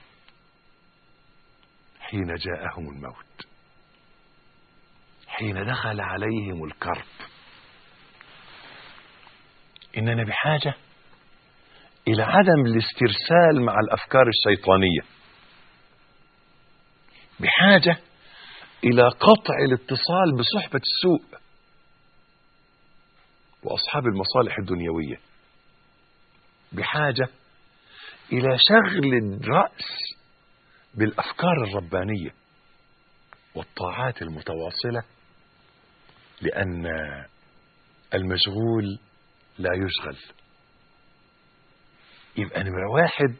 حين جاءهم الموت حين دخل عليهم الكرب إننا بحاجة إلى عدم الاسترسال مع الأفكار الشيطانية بحاجة إلى قطع الاتصال بصحبة السوء وأصحاب المصالح الدنيوية بحاجة إلى شغل الرأس بالأفكار الربانية والطاعات المتواصلة لأن المشغول لا يشغل يبقى نمرة واحد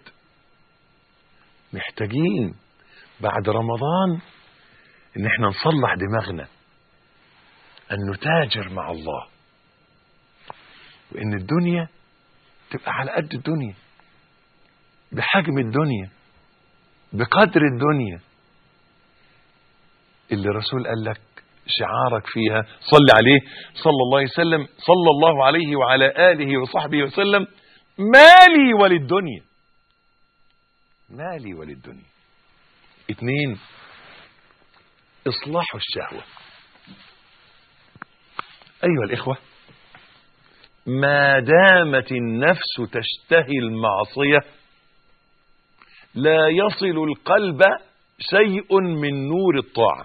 محتاجين بعد رمضان ان احنا نصلح دماغنا ان نتاجر مع الله وان الدنيا تبقى على قد الدنيا بحجم الدنيا بقدر الدنيا اللي الرسول قال لك شعارك فيها صل عليه صلى الله عليه وسلم صلى الله عليه وعلى آله وصحبه وسلم مالي وللدنيا مالي وللدنيا اتنين إصلاح الشهوة أيها الإخوة ما دامت النفس تشتهي المعصية لا يصل القلب شيء من نور الطاعة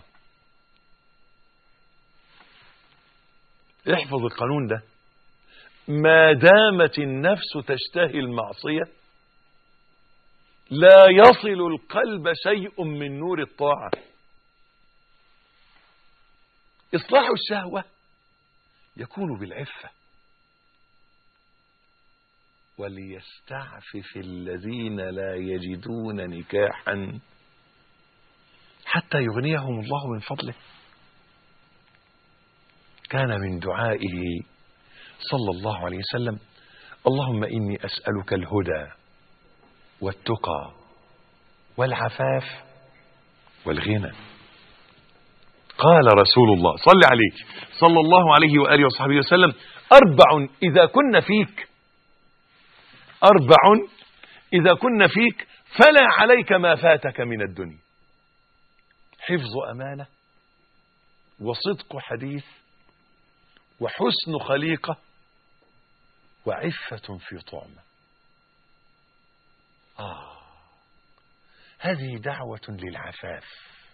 احفظ القانون ده ما دامت النفس تشتهي المعصية لا يصل القلب شيء من نور الطاعة إصلاح الشهوة يكون بالعفة وليستعفف الذين لا يجدون نكاحا حتى يغنيهم الله من فضله كان من دعائه صلى الله عليه وسلم اللهم إني أسألك الهدى والتقى والعفاف والغنى قال رسول الله صل عليه صلى الله عليه وآله وصحبه وسلم أربع إذا كن فيك أربع إذا كن فيك فلا عليك ما فاتك من الدنيا حفظ أمانة وصدق حديث وحسن خليقة وعفة في طعمة آه هذه دعوة للعفاف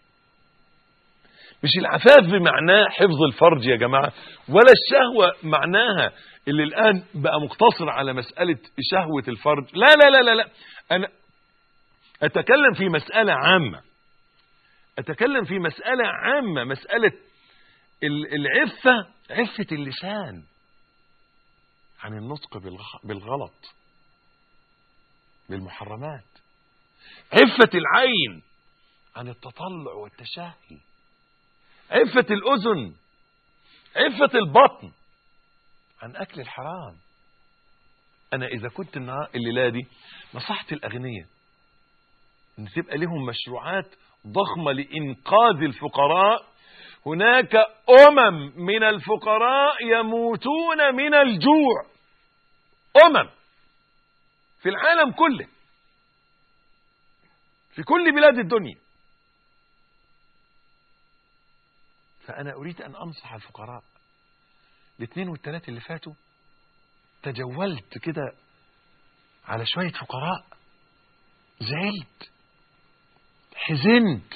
مش العفاف بمعناه حفظ الفرج يا جماعة ولا الشهوة معناها اللي الآن بقى مقتصر على مسألة شهوة الفرج لا لا لا لا, لا. أنا أتكلم في مسألة عامة أتكلم في مسألة عامة مسألة العفة عفة اللسان عن النطق بالغلط بالمحرمات عفة العين عن التطلع والتشاهي عفة الأذن عفة البطن عن أكل الحرام أنا إذا كنت النهار الليلة دي نصحت الأغنياء أن تبقى لهم مشروعات ضخمة لإنقاذ الفقراء هناك أمم من الفقراء يموتون من الجوع أمم في العالم كله في كل بلاد الدنيا فأنا أريد أن أنصح الفقراء الاثنين والثلاثة اللي فاتوا تجولت كده على شوية فقراء زعلت حزنت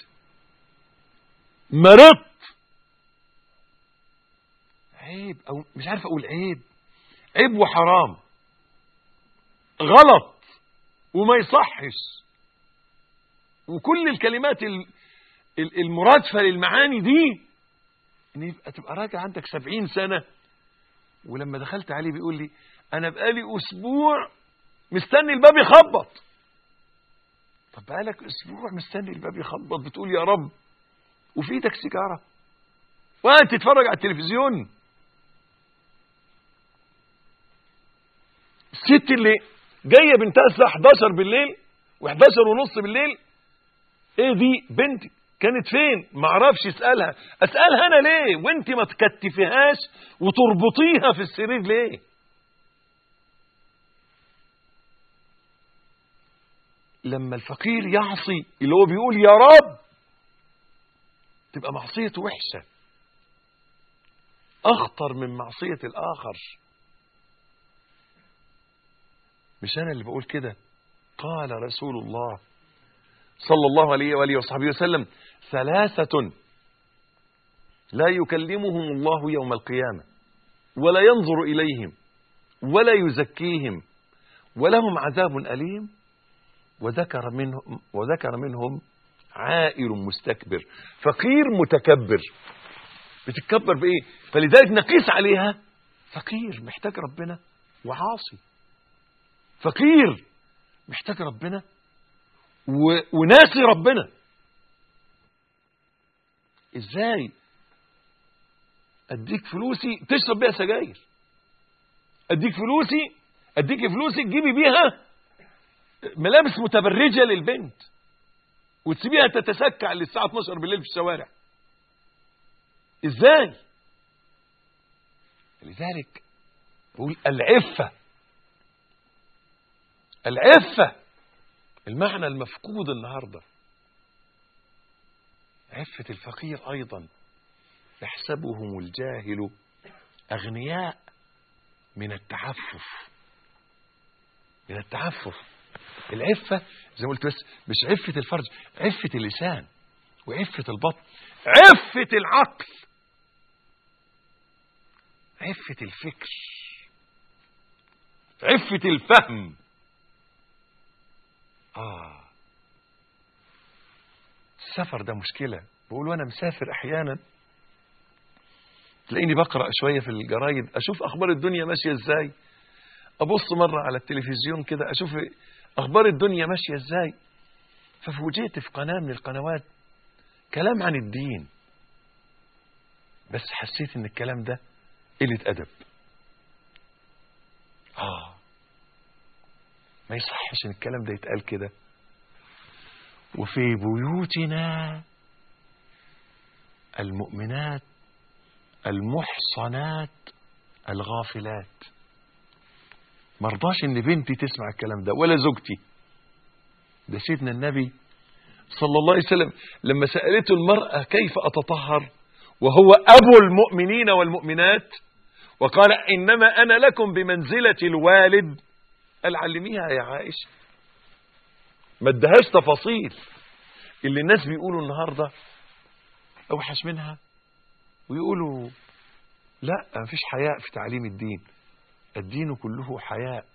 مرضت عيب او مش عارف اقول عيب عيب وحرام غلط وما يصحش وكل الكلمات المرادفة للمعاني دي ان يبقى تبقى راجع عندك سبعين سنة ولما دخلت عليه بيقول لي انا بقالي اسبوع مستني الباب يخبط طب بقالك اسبوع مستني الباب يخبط بتقول يا رب وفي ايدك سيجاره وقاعد تتفرج على التلفزيون الست اللي جايه بنتها الساعه 11 بالليل و11 ونص بالليل ايه دي بنتي كانت فين ما اعرفش اسالها اسالها انا ليه وانت ما تكتفيهاش وتربطيها في السرير ليه لما الفقير يعصي اللي هو بيقول يا رب تبقى معصيته وحشة أخطر من معصية الآخر مش أنا اللي بقول كده قال رسول الله صلى الله عليه وآله وصحبه وسلم ثلاثة لا يكلمهم الله يوم القيامة ولا ينظر إليهم ولا يزكيهم ولهم عذاب أليم وذكر منهم, وذكر منهم عائر مستكبر فقير متكبر بتتكبر بإيه فلذلك نقيس عليها فقير محتاج ربنا وعاصي فقير محتاج ربنا و... وناسي ربنا ازاي اديك فلوسي تشرب بيها سجاير اديك فلوسي اديك فلوسي تجيبي بيها ملابس متبرجه للبنت وتسيبيها تتسكع للساعه 12 بالليل في الشوارع ازاي لذلك بقول العفه العفه المعنى المفقود النهارده عفه الفقير ايضا يحسبهم الجاهل اغنياء من التعفف من التعفف العفة زي ما قلت بس مش عفة الفرج عفة اللسان وعفة البطن عفة العقل عفة الفكر عفة الفهم آه السفر ده مشكلة بقول وأنا مسافر أحيانا تلاقيني بقرأ شوية في الجرايد أشوف أخبار الدنيا ماشية إزاي أبص مرة على التلفزيون كده أشوف أخبار الدنيا ماشية إزاي ففوجئت في قناة من القنوات كلام عن الدين بس حسيت إن الكلام ده قلة أدب آه ما يصحش إن الكلام ده يتقال كده وفي بيوتنا المؤمنات المحصنات الغافلات مرضاش ان بنتي تسمع الكلام ده ولا زوجتي ده سيدنا النبي صلى الله عليه وسلم لما سألته المرأة كيف أتطهر وهو أبو المؤمنين والمؤمنات وقال إنما أنا لكم بمنزلة الوالد قال علميها يا عائشة ما ادهاش تفاصيل اللي الناس بيقولوا النهاردة أوحش منها ويقولوا لا مفيش حياء في تعليم الدين الدين كله حياء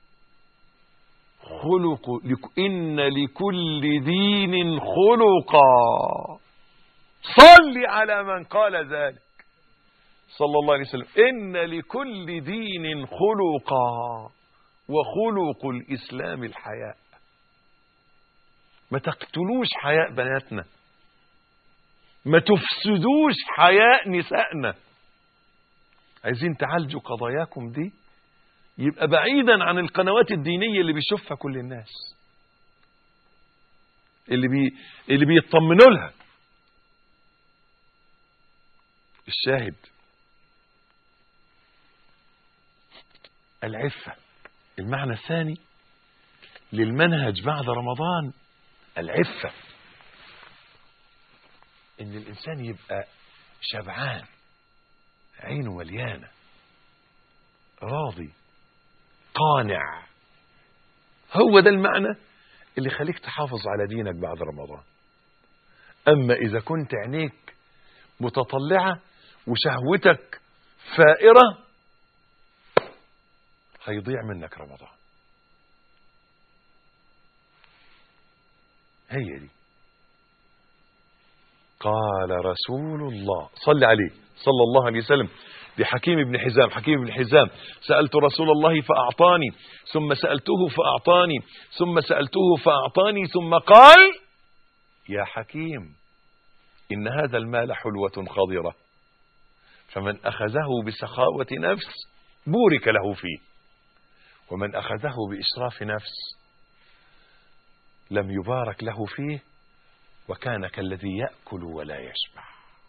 خلق لك إن لكل دين خلقا صل على من قال ذلك صلى الله عليه وسلم إن لكل دين خلقا وخلق الإسلام الحياء ما تقتلوش حياء بناتنا ما تفسدوش حياء نسائنا عايزين تعالجوا قضاياكم دي يبقى بعيدا عن القنوات الدينية اللي بيشوفها كل الناس اللي بي اللي بيطمنوا لها الشاهد العفة المعنى الثاني للمنهج بعد رمضان العفة ان الانسان يبقى شبعان عينه مليانة راضي قانع هو ده المعنى اللي خليك تحافظ على دينك بعد رمضان أما إذا كنت عينيك متطلعة وشهوتك فائرة هيضيع منك رمضان هي دي قال رسول الله صل عليه صلى الله عليه وسلم لحكيم بن حزام حكيم بن حزام سألت رسول الله فأعطاني ثم سألته فأعطاني ثم سألته فأعطاني ثم قال يا حكيم إن هذا المال حلوة خضرة فمن أخذه بسخاوة نفس بورك له فيه ومن أخذه بإسراف نفس لم يبارك له فيه وكان كالذي يأكل ولا يشبع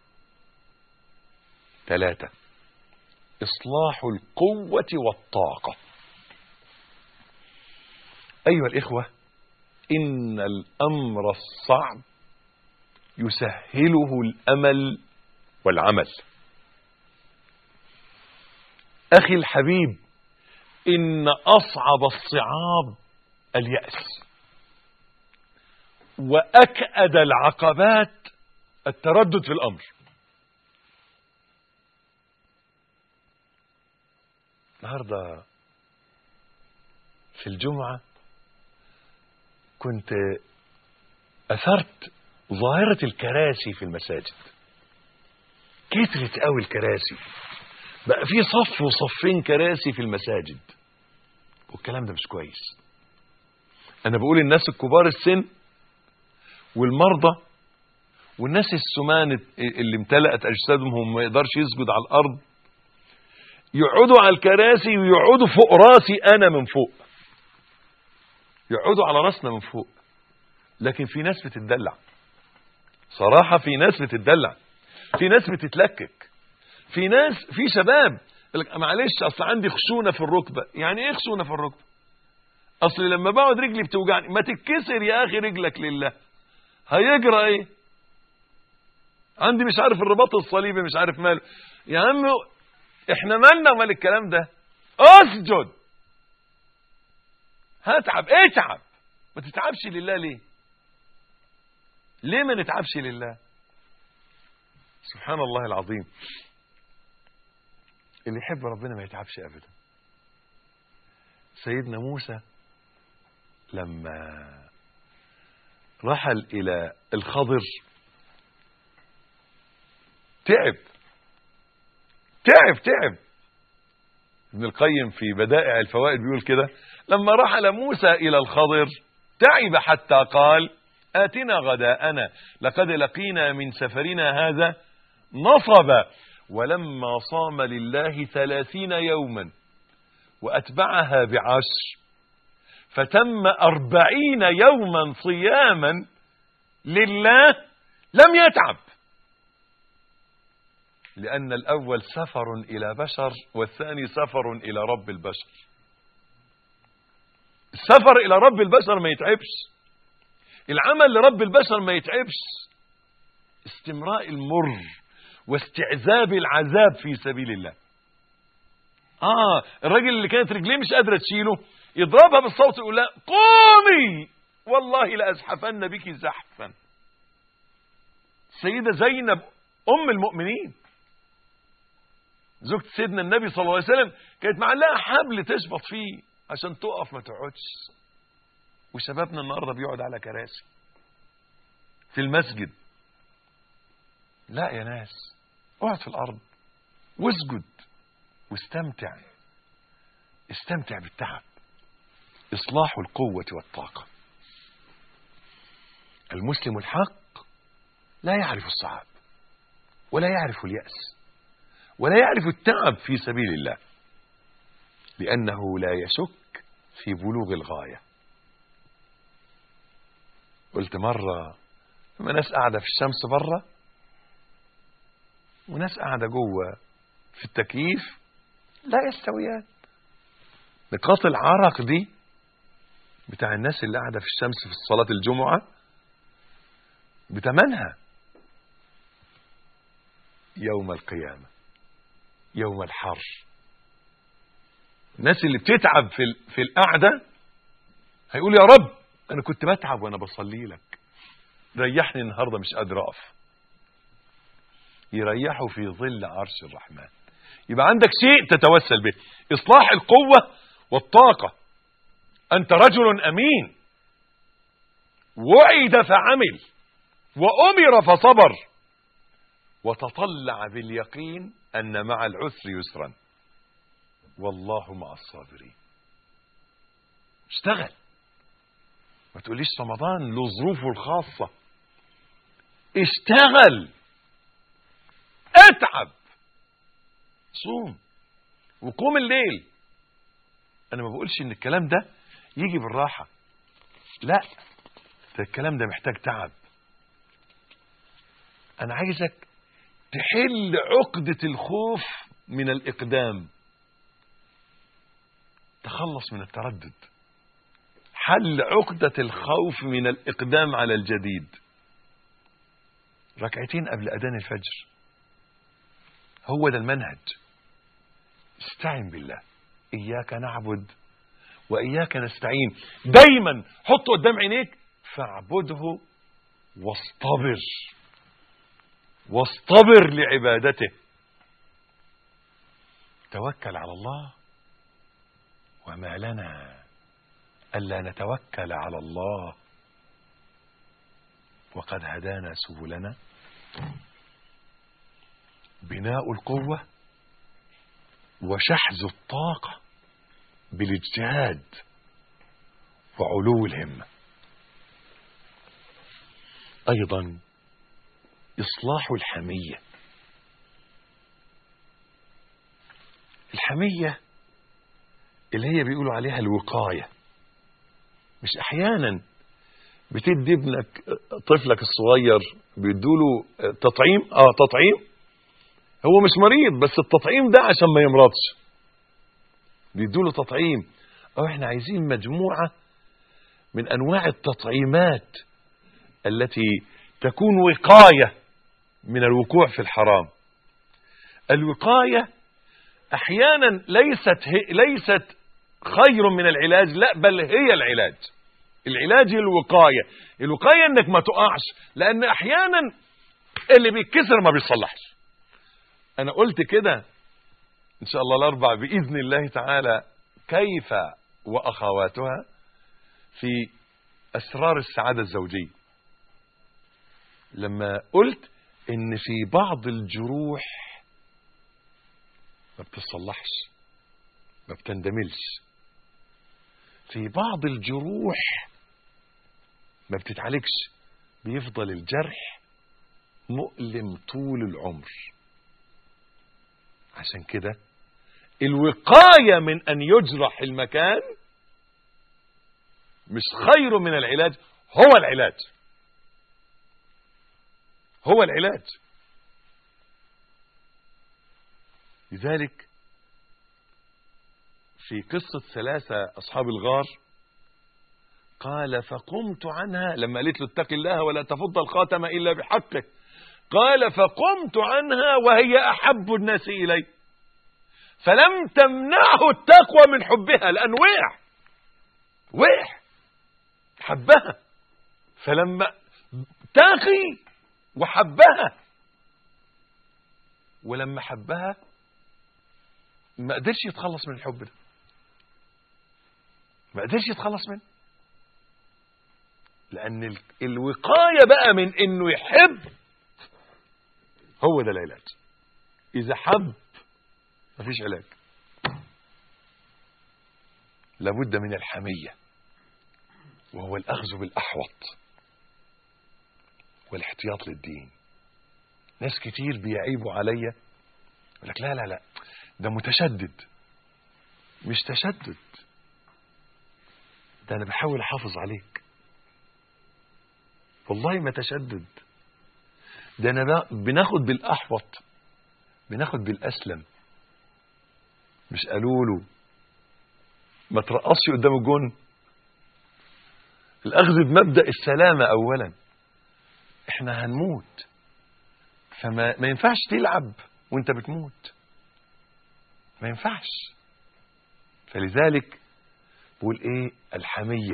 ثلاثة إصلاح القوة والطاقة أيها الإخوة إن الأمر الصعب يسهله الأمل والعمل أخي الحبيب إن أصعب الصعاب اليأس وأكأد العقبات التردد في الأمر النهارده في الجمعة كنت أثرت ظاهرة الكراسي في المساجد كترت قوي الكراسي بقى في صف وصفين كراسي في المساجد والكلام ده مش كويس انا بقول الناس الكبار السن والمرضى والناس السمان اللي امتلأت اجسادهم وما يقدرش يسجد على الارض يقعدوا على الكراسي ويقعدوا فوق راسي انا من فوق يقعدوا على راسنا من فوق لكن في ناس بتتدلع صراحة في ناس بتتدلع في ناس بتتلكك في ناس في شباب يقول لك معلش اصل عندي خشونه في الركبه يعني ايه خشونه في الركبه اصل لما بقعد رجلي بتوجعني ما تتكسر يا اخي رجلك لله هيجرى ايه عندي مش عارف الرباط الصليبي مش عارف ماله يا عم احنا مالنا ومال الكلام ده اسجد هتعب اتعب ما تتعبش لله ليه ليه ما نتعبش لله سبحان الله العظيم اللي يحب ربنا ما يتعبش ابدا سيدنا موسى لما رحل الى الخضر تعب تعب تعب ابن القيم في بدائع الفوائد بيقول كده لما رحل موسى الى الخضر تعب حتى قال آتنا غداءنا لقد لقينا من سفرنا هذا نصبا ولما صام لله ثلاثين يوما وأتبعها بعشر فتم أربعين يوما صياما لله لم يتعب لأن الأول سفر إلى بشر والثاني سفر إلى رب البشر السفر إلى رب البشر ما يتعبش العمل لرب البشر ما يتعبش استمراء المر واستعذاب العذاب في سبيل الله اه الراجل اللي كانت رجليه مش قادره تشيله يضربها بالصوت يقول لها قومي والله لازحفن بك زحفا السيده زينب ام المؤمنين زوجة سيدنا النبي صلى الله عليه وسلم كانت معلقه حبل تشبط فيه عشان تقف ما تقعدش وشبابنا النهارده بيقعد على كراسي في المسجد لا يا ناس اقعد في الارض واسجد واستمتع استمتع بالتعب اصلاح القوه والطاقه المسلم الحق لا يعرف الصعاب ولا يعرف الياس ولا يعرف التعب في سبيل الله لانه لا يشك في بلوغ الغايه قلت مرة لما ناس قاعدة في الشمس بره وناس قاعدة جوه في التكييف لا يستويان نقاط العرق دي بتاع الناس اللي قاعدة في الشمس في صلاة الجمعة بتمنها يوم القيامة يوم الحر الناس اللي بتتعب في في القعدة هيقول يا رب انا كنت بتعب وانا بصلي لك ريحني النهارده مش قادر اقف يريحوا في ظل عرش الرحمن يبقى عندك شيء تتوسل به اصلاح القوه والطاقه انت رجل امين وعد فعمل وامر فصبر وتطلع باليقين ان مع العسر يسرا والله مع الصابرين اشتغل ما تقوليش رمضان له ظروفه الخاصة اشتغل اتعب صوم وقوم الليل انا ما بقولش ان الكلام ده يجي بالراحة لا ده الكلام ده محتاج تعب انا عايزك تحل عقدة الخوف من الاقدام تخلص من التردد حل عقدة الخوف من الإقدام على الجديد ركعتين قبل أذان الفجر هو ده المنهج استعن بالله إياك نعبد وإياك نستعين دايما حط قدام عينيك فاعبده واصطبر واصطبر لعبادته توكل على الله وما لنا ألا نتوكل على الله وقد هدانا سبلنا بناء القوة وشحذ الطاقة بالاجتهاد وعلو الهمة أيضا إصلاح الحمية الحمية اللي هي بيقولوا عليها الوقاية مش أحيانا بتدي ابنك طفلك الصغير بيدوله تطعيم اه تطعيم هو مش مريض بس التطعيم ده عشان ما يمرضش بيدوله تطعيم او احنا عايزين مجموعة من انواع التطعيمات التي تكون وقاية من الوقوع في الحرام الوقاية احيانا ليست هي ليست خير من العلاج لا بل هي العلاج العلاج الوقاية الوقاية انك ما تقعش لان احيانا اللي بيتكسر ما بيصلحش انا قلت كده ان شاء الله الاربع باذن الله تعالى كيف واخواتها في اسرار السعادة الزوجية لما قلت ان في بعض الجروح ما بتصلحش ما بتندملش في بعض الجروح ما بتتعالجش بيفضل الجرح مؤلم طول العمر عشان كده الوقاية من أن يجرح المكان مش خير من العلاج هو العلاج هو العلاج لذلك في قصة ثلاثة أصحاب الغار قال فقمت عنها لما قالت له اتق الله ولا تفض الخاتم إلا بحقه قال فقمت عنها وهي أحب الناس إلي فلم تمنعه التقوى من حبها لأن وقع وقع حبها فلما تاقي وحبها ولما حبها ما قدرش يتخلص من الحب ده ما قدرش يتخلص منه لأن ال- الوقاية بقى من إنه يحب هو ده العلاج إذا حب مفيش علاج لابد من الحمية وهو الأخذ بالأحوط والاحتياط للدين ناس كتير بيعيبوا عليا يقول لك لا لا لا ده متشدد مش تشدد ده انا بحاول احافظ عليك والله ما تشدد ده انا ب- بناخد بالاحوط بناخد بالاسلم مش قالوا له ما ترقصش قدام الجون الاخذ بمبدا السلامه اولا احنا هنموت فما ما ينفعش تلعب وانت بتموت ما ينفعش فلذلك بقول ايه الحمية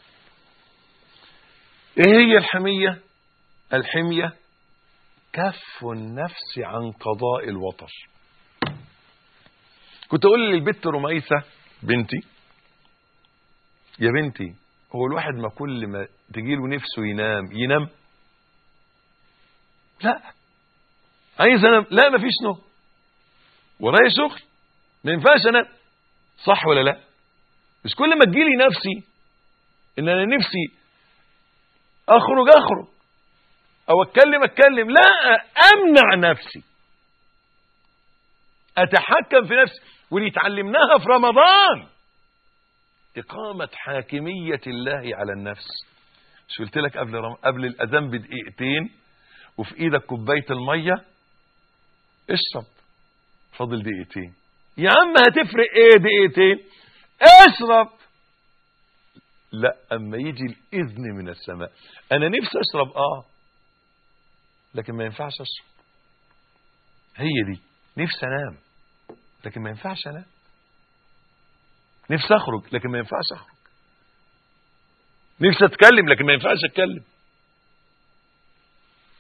ايه هي الحمية الحمية كف النفس عن قضاء الوطر كنت اقول للبت رميسة بنتي يا بنتي هو الواحد ما كل ما تجيله نفسه ينام ينام لا عايز انام لا مفيش نوم ورايا شغل ما ينفعش انام صح ولا لا مش كل ما تجيلي نفسي ان انا نفسي اخرج اخرج او اتكلم اتكلم لا امنع نفسي اتحكم في نفسي ودي اتعلمناها في رمضان اقامه حاكميه الله على النفس مش قلت لك قبل رم... قبل الاذان بدقيقتين وفي ايدك كوبايه الميه اشرب فاضل دقيقتين يا عم هتفرق ايه دقيقتين اشرب لا اما يجي الاذن من السماء انا نفسي اشرب اه لكن ما ينفعش اشرب هي دي نفسي انام لكن ما ينفعش انام نفسي اخرج لكن ما ينفعش اخرج نفسي اتكلم لكن ما ينفعش اتكلم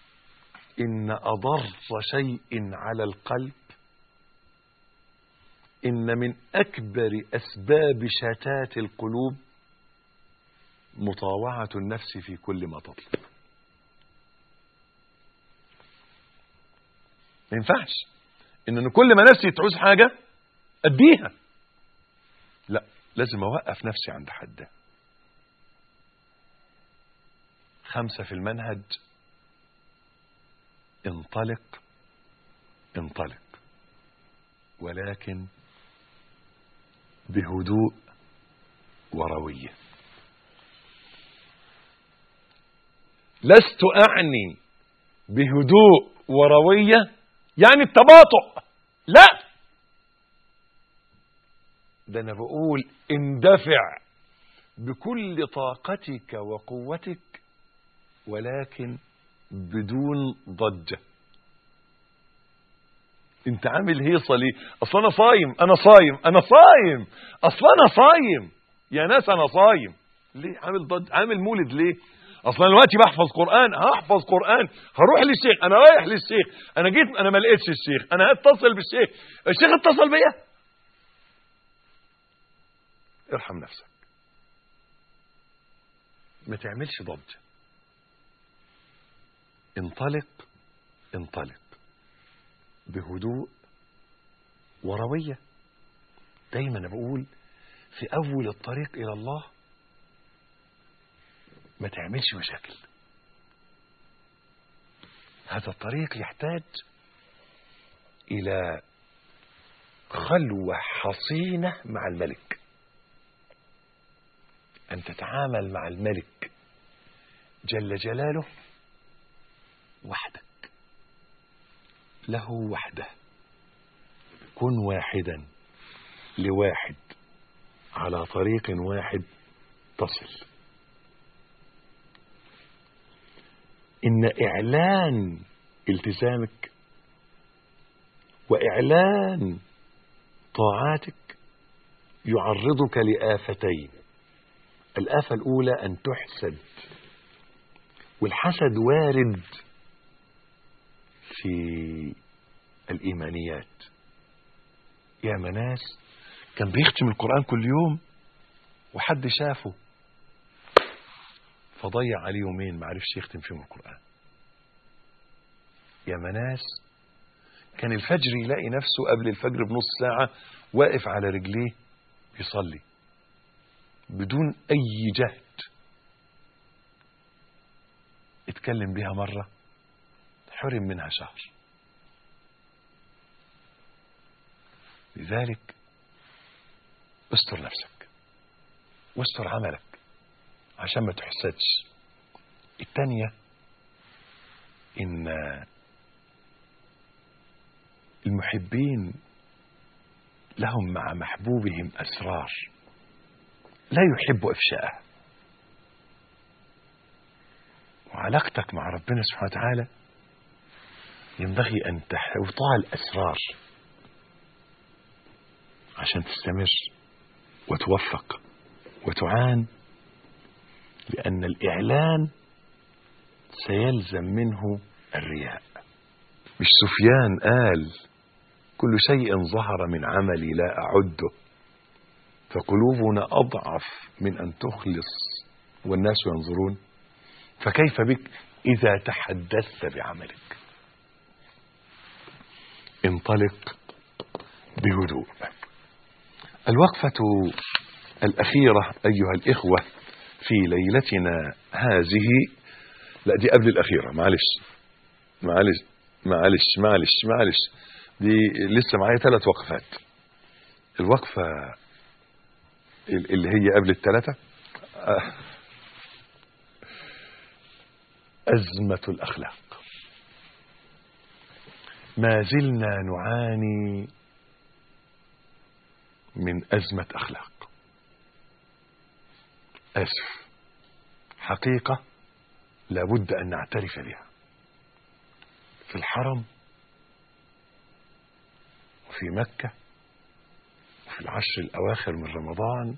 ان اضر شيء على القلب إن من أكبر أسباب شتات القلوب مطاوعة النفس في كل ما تطلب ما ينفعش إن أنا كل ما نفسي تعوز حاجة أديها لا لازم أوقف نفسي عند حدها خمسة في المنهج انطلق انطلق ولكن بهدوء وروية لست أعني بهدوء وروية يعني التباطؤ لا ده أنا بقول اندفع بكل طاقتك وقوتك ولكن بدون ضجة انت عامل هيصة ليه اصل انا صايم انا صايم انا صايم اصل انا صايم يا ناس انا صايم ليه عامل ضج عامل مولد ليه اصلا دلوقتي بحفظ قران هحفظ قران هروح للشيخ انا رايح للشيخ انا جيت انا ما لقيتش الشيخ انا هتصل بالشيخ الشيخ اتصل بيا ارحم نفسك ما تعملش ضجه انطلق انطلق بهدوء وروية دايما بقول في أول الطريق إلى الله ما تعملش مشاكل هذا الطريق يحتاج إلى خلوة حصينة مع الملك أن تتعامل مع الملك جل جلاله وحدك له وحده كن واحدا لواحد على طريق واحد تصل ان اعلان التزامك واعلان طاعاتك يعرضك لافتين الافه الاولى ان تحسد والحسد وارد في الإيمانيات يا مناس كان بيختم القرآن كل يوم وحد شافه فضيع عليه يومين ما عرفش يختم فيهم القرآن يا مناس كان الفجر يلاقي نفسه قبل الفجر بنص ساعة واقف على رجليه بيصلي بدون أي جهد اتكلم بها مرة حرم منها شهر لذلك استر نفسك واستر عملك عشان ما تحسدش التانية ان المحبين لهم مع محبوبهم اسرار لا يحب افشاءها وعلاقتك مع ربنا سبحانه وتعالى ينبغي أن تحوطها الأسرار عشان تستمر وتوفق وتعان لأن الإعلان سيلزم منه الرياء مش سفيان قال كل شيء ظهر من عملي لا أعده فقلوبنا أضعف من أن تخلص والناس ينظرون فكيف بك إذا تحدثت بعملك انطلق بهدوء الوقفة الأخيرة أيها الإخوة في ليلتنا هذه لا دي قبل الأخيرة معلش معلش معلش معلش معلش دي لسه معايا ثلاث وقفات الوقفة اللي هي قبل الثلاثة أزمة الأخلاق ما زلنا نعاني من أزمة أخلاق أسف حقيقة لابد أن نعترف بها في الحرم وفي مكة وفي العشر الأواخر من رمضان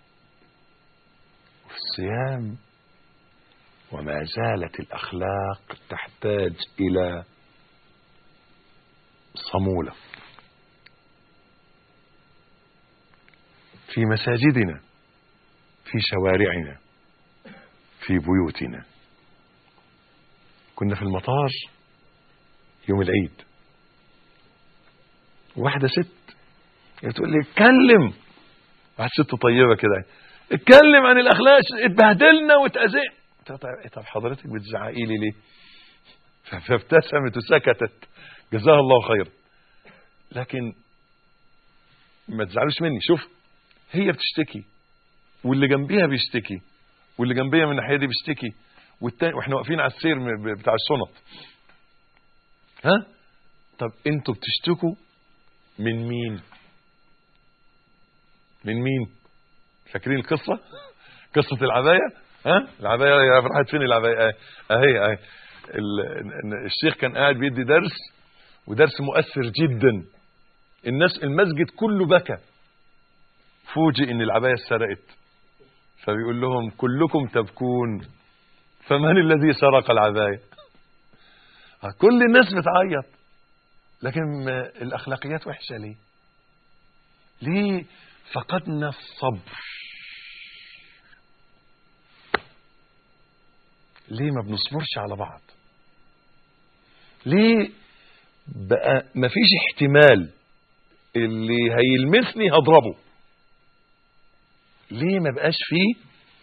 وفي الصيام وما زالت الأخلاق تحتاج إلى صمولة في مساجدنا في شوارعنا في بيوتنا كنا في المطار يوم العيد واحدة ست تقول لي اتكلم واحدة ست طيبة كده اتكلم عن الأخلاق اتبهدلنا واتأذينا طب طب حضرتك بتزعقي لي ليه؟ فابتسمت وسكتت جزاها الله خير لكن ما تزعلوش مني شوف هي بتشتكي واللي جنبيها بيشتكي واللي جنبيها من الناحيه دي بيشتكي والتاني واحنا واقفين على السير م- بتاع الشنط ها طب انتوا بتشتكوا من مين من مين فاكرين القصه قصه العبايه ها العبايه يا راحت فين العبايه آه، اهي اهي ال- ال- الشيخ كان قاعد بيدي درس ودرس مؤثر جدا الناس المسجد كله بكى فوجئ ان العبايه اتسرقت فبيقول لهم كلكم تبكون فمن الذي سرق العبايه آه، كل الناس بتعيط لكن آه، الاخلاقيات وحشه ليه ليه فقدنا الصبر ليه ما بنصبرش على بعض ليه بقى مفيش احتمال اللي هيلمسني هضربه ليه ما بقاش فيه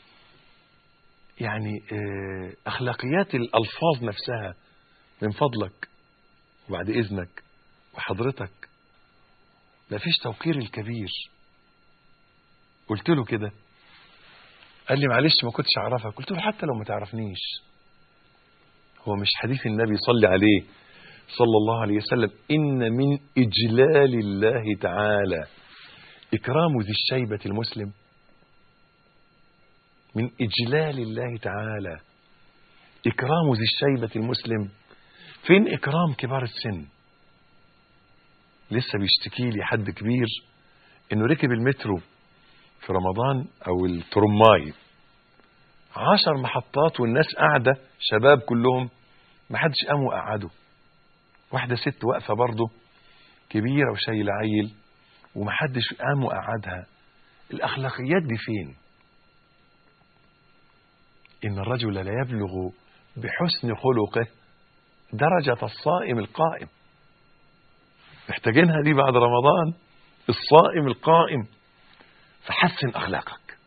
يعني آه، اخلاقيات الالفاظ نفسها من فضلك وبعد اذنك وحضرتك مفيش توقير الكبير قلت له كده قال لي معلش ما كنتش اعرفك قلت له حتى لو ما تعرفنيش هو مش حديث النبي صلى عليه صلى الله عليه وسلم ان من اجلال الله تعالى اكرام ذي الشيبه المسلم من اجلال الله تعالى اكرام ذي الشيبه المسلم فين اكرام كبار السن لسه بيشتكي لي حد كبير انه ركب المترو في رمضان او الترماي عشر محطات والناس قاعدة شباب كلهم ما حدش قام وقعدوا واحدة ست واقفة برضه كبيرة وشايلة عيل وما حدش قام وقعدها الأخلاقيات دي فين إن الرجل لا يبلغ بحسن خلقه درجة الصائم القائم محتاجينها دي بعد رمضان الصائم القائم فحسن أخلاقك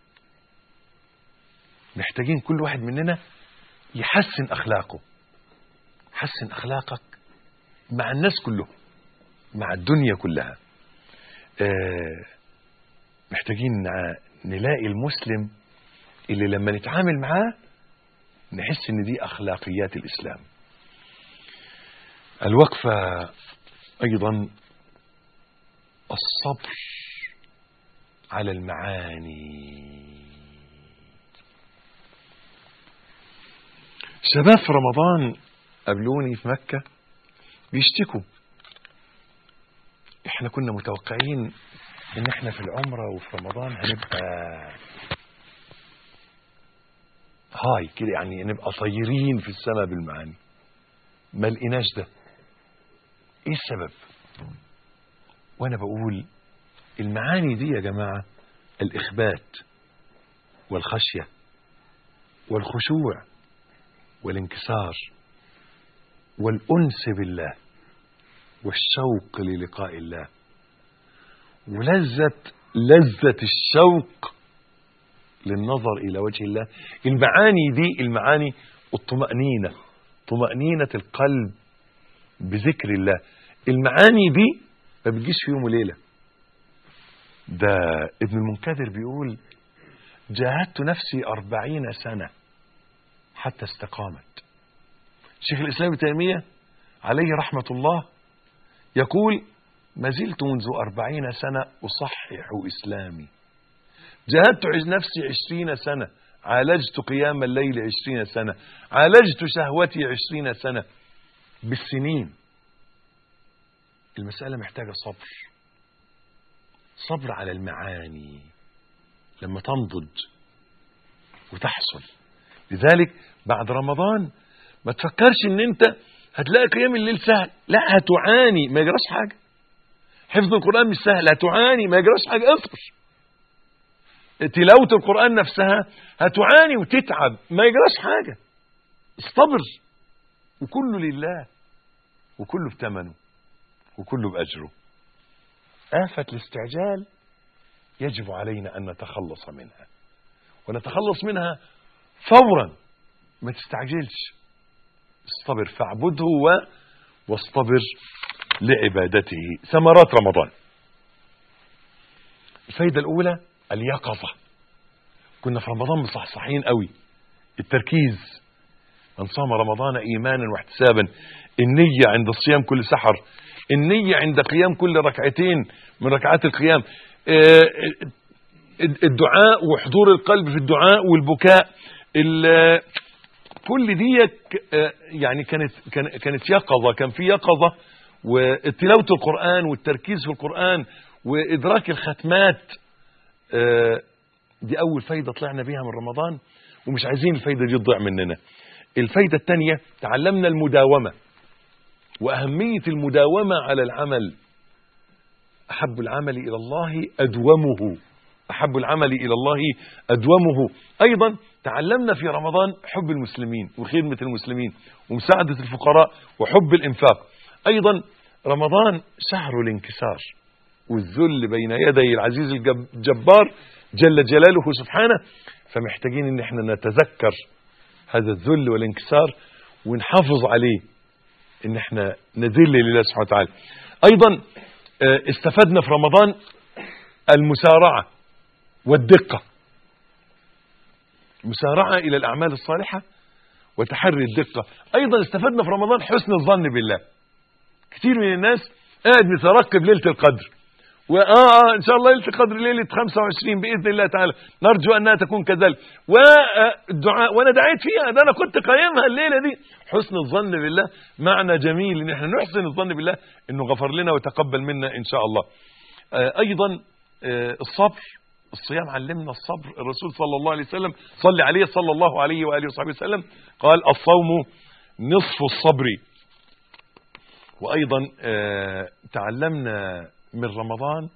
محتاجين كل واحد مننا يحسن أخلاقه حسن أخلاقك مع الناس كلهم مع الدنيا كلها آه، محتاجين نع- نلاقي المسلم اللي لما نتعامل معاه نحس ان دي اخلاقيات الاسلام الوقفه ايضا الصبر على المعاني شباب في رمضان قابلوني في مكة بيشتكوا احنا كنا متوقعين ان احنا في العمرة وفي رمضان هنبقى هاي كده يعني نبقى طايرين في السماء بالمعاني ما لقيناش ده ايه السبب وانا بقول المعاني دي يا جماعة الإخبات والخشية والخشوع والانكسار والأنس بالله والشوق للقاء الله ولذة لذة الشوق للنظر إلى وجه الله المعاني دي المعاني الطمأنينة طمأنينة القلب بذكر الله المعاني دي ما بتجيش في يوم وليلة ده ابن المنكدر بيقول جاهدت نفسي أربعين سنة حتى استقامت شيخ الإسلام ابن تيمية عليه رحمة الله يقول ما زلت منذ أربعين سنة أصحح إسلامي جاهدت عز- نفسي عشرين سنة عالجت قيام الليل عشرين سنة عالجت شهوتي عشرين سنة بالسنين المسألة محتاجة صبر صبر على المعاني لما تنضج وتحصل لذلك بعد رمضان ما تفكرش ان انت هتلاقي قيام الليل سهل لا هتعاني ما يجراش حاجة حفظ القرآن مش سهل هتعاني ما يجراش حاجة اصبر تلاوة القرآن نفسها هتعاني وتتعب ما يجراش حاجة اصطبر وكله لله وكله بثمنه وكله بأجره آفة الاستعجال يجب علينا أن نتخلص منها ونتخلص منها فورا ما تستعجلش اصطبر فاعبده و واصطبر لعبادته ثمرات رمضان الفايدة الأولى اليقظة كنا في رمضان مصحصحين قوي التركيز من صام رمضان إيمانا واحتسابا النية عند الصيام كل سحر النية عند قيام كل ركعتين من ركعات القيام آه، الدعاء وحضور القلب في الدعاء والبكاء ال- كل دي ك- آه، يعني كانت كان- كانت يقظة كان في يقظة وتلاوة القرآن والتركيز في القرآن وإدراك الختمات آه، دي أول فايدة طلعنا بيها من رمضان ومش عايزين الفايدة دي تضيع مننا الفايدة الثانية تعلمنا المداومة وأهمية المداومة على العمل أحب العمل إلى الله أدومه أحب العمل إلى الله أدومه أيضا تعلمنا في رمضان حب المسلمين وخدمة المسلمين ومساعدة الفقراء وحب الإنفاق أيضا رمضان شهر الانكسار والذل بين يدي العزيز الجب- الجبار جل جلاله سبحانه فمحتاجين ان احنا نتذكر هذا الذل والانكسار ونحافظ عليه ان احنا نذل لله سبحانه وتعالى ايضا آه، استفدنا في رمضان المسارعة والدقة مسارعة الى الاعمال الصالحة وتحري الدقة ايضا استفدنا في رمضان حسن الظن بالله كتير من الناس قاعد مترقب ليلة القدر وآه آه إن شاء الله ليلة القدر ليلة 25 بإذن الله تعالى نرجو أنها تكون كذلك والدعاء وأنا دعيت فيها ده أنا كنت قايمها الليلة دي حسن الظن بالله معنى جميل إن احنا نحسن الظن بالله إنه غفر لنا وتقبل منا إن شاء الله آه أيضا آه الصبر الصيام علمنا الصبر الرسول صلى الله عليه وسلم صلى عليه صلى الله عليه وآله وصحبه وسلم قال الصوم نصف الصبر وأيضا آه تعلمنا من رمضان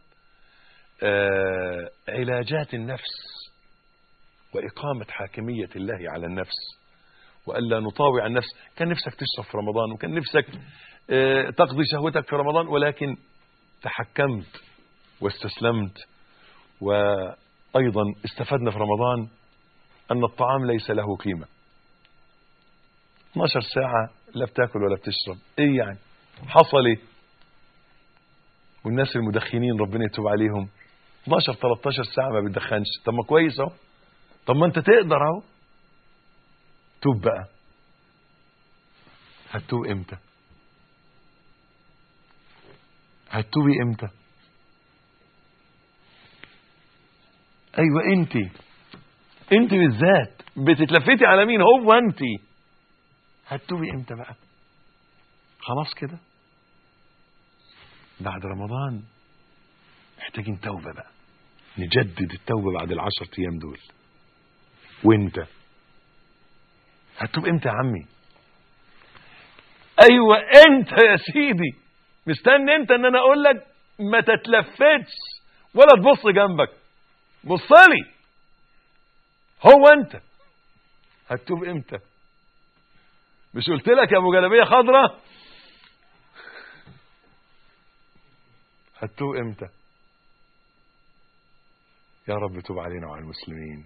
آه علاجات النفس وإقامة حاكمية الله على النفس وألا نطاوع النفس كان نفسك تشرب في رمضان وكان نفسك آه تقضي شهوتك في رمضان ولكن تحكمت واستسلمت وأيضا استفدنا في رمضان أن الطعام ليس له قيمة 12 ساعة لا بتاكل ولا بتشرب ايه يعني حصل ايه والناس المدخنين ربنا يتوب عليهم 12 13 ساعة ما بتدخنش طب ما كويس اهو طب ما انت تقدر اهو توب بقى هتتوب امتى هتتوبي امتى ايوه انت انت بالذات بتتلفتي على مين هو انت هتتوبي امتى بقى خلاص كده بعد رمضان محتاجين توبة بقى نجدد التوبة بعد العشر ايام دول وانت هتتوب امتى يا عمي ايوه انت يا سيدي مستني انت ان انا اقول لك ما تتلفتش ولا تبص جنبك بصلي هو انت هتتوب امتى مش قلت لك يا ابو جلابيه خضراء هتتوب امتى يا رب توب علينا وعلى المسلمين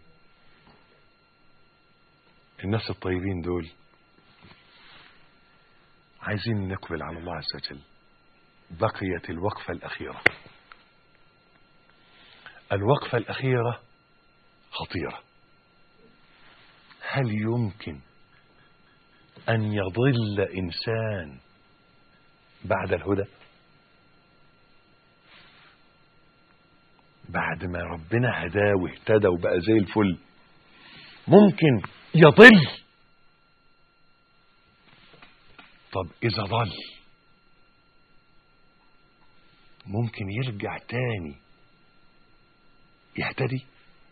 الناس الطيبين دول عايزين نقبل على الله عز وجل بقيت الوقفة الأخيرة الوقفة الأخيرة خطيرة هل يمكن أن يضل إنسان بعد الهدى بعد ما ربنا هداه واهتدى وبقى زي الفل ممكن يضل طب إذا ضل ممكن يرجع تاني يهتدي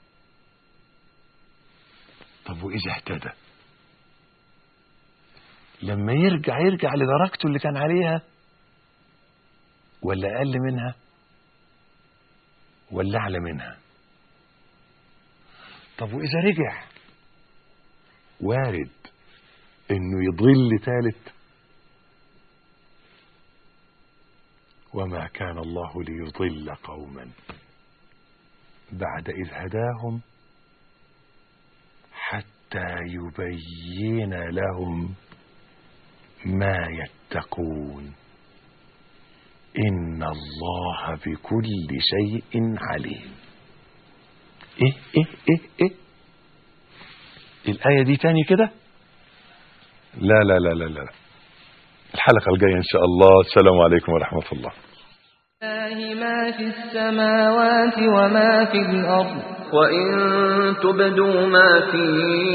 طب وإذا اهتدى لما يرجع يرجع لدرجته اللي كان عليها ولا أقل منها ولا أعلى منها طب وإذا رجع وارد إنه يضل ثالث وما كان الله ليضل قوما بعد إذ هداهم حتى يبين لهم ما يتقون إن الله بكل شيء عليم إيه إيه إيه إيه الآية دي تاني كده لا لا لا لا لا الحلقة الجاية إن شاء الله السلام عليكم ورحمة الله لله ما في السماوات وما في الأرض وإن تبدوا ما في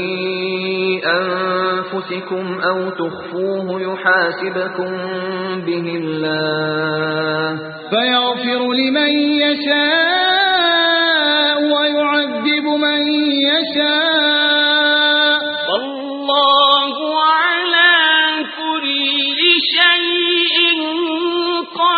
أنفسكم أو تخفوه يحاسبكم به الله فيغفر لمن يشاء ويعذب من يشاء والله على كل شيء قدير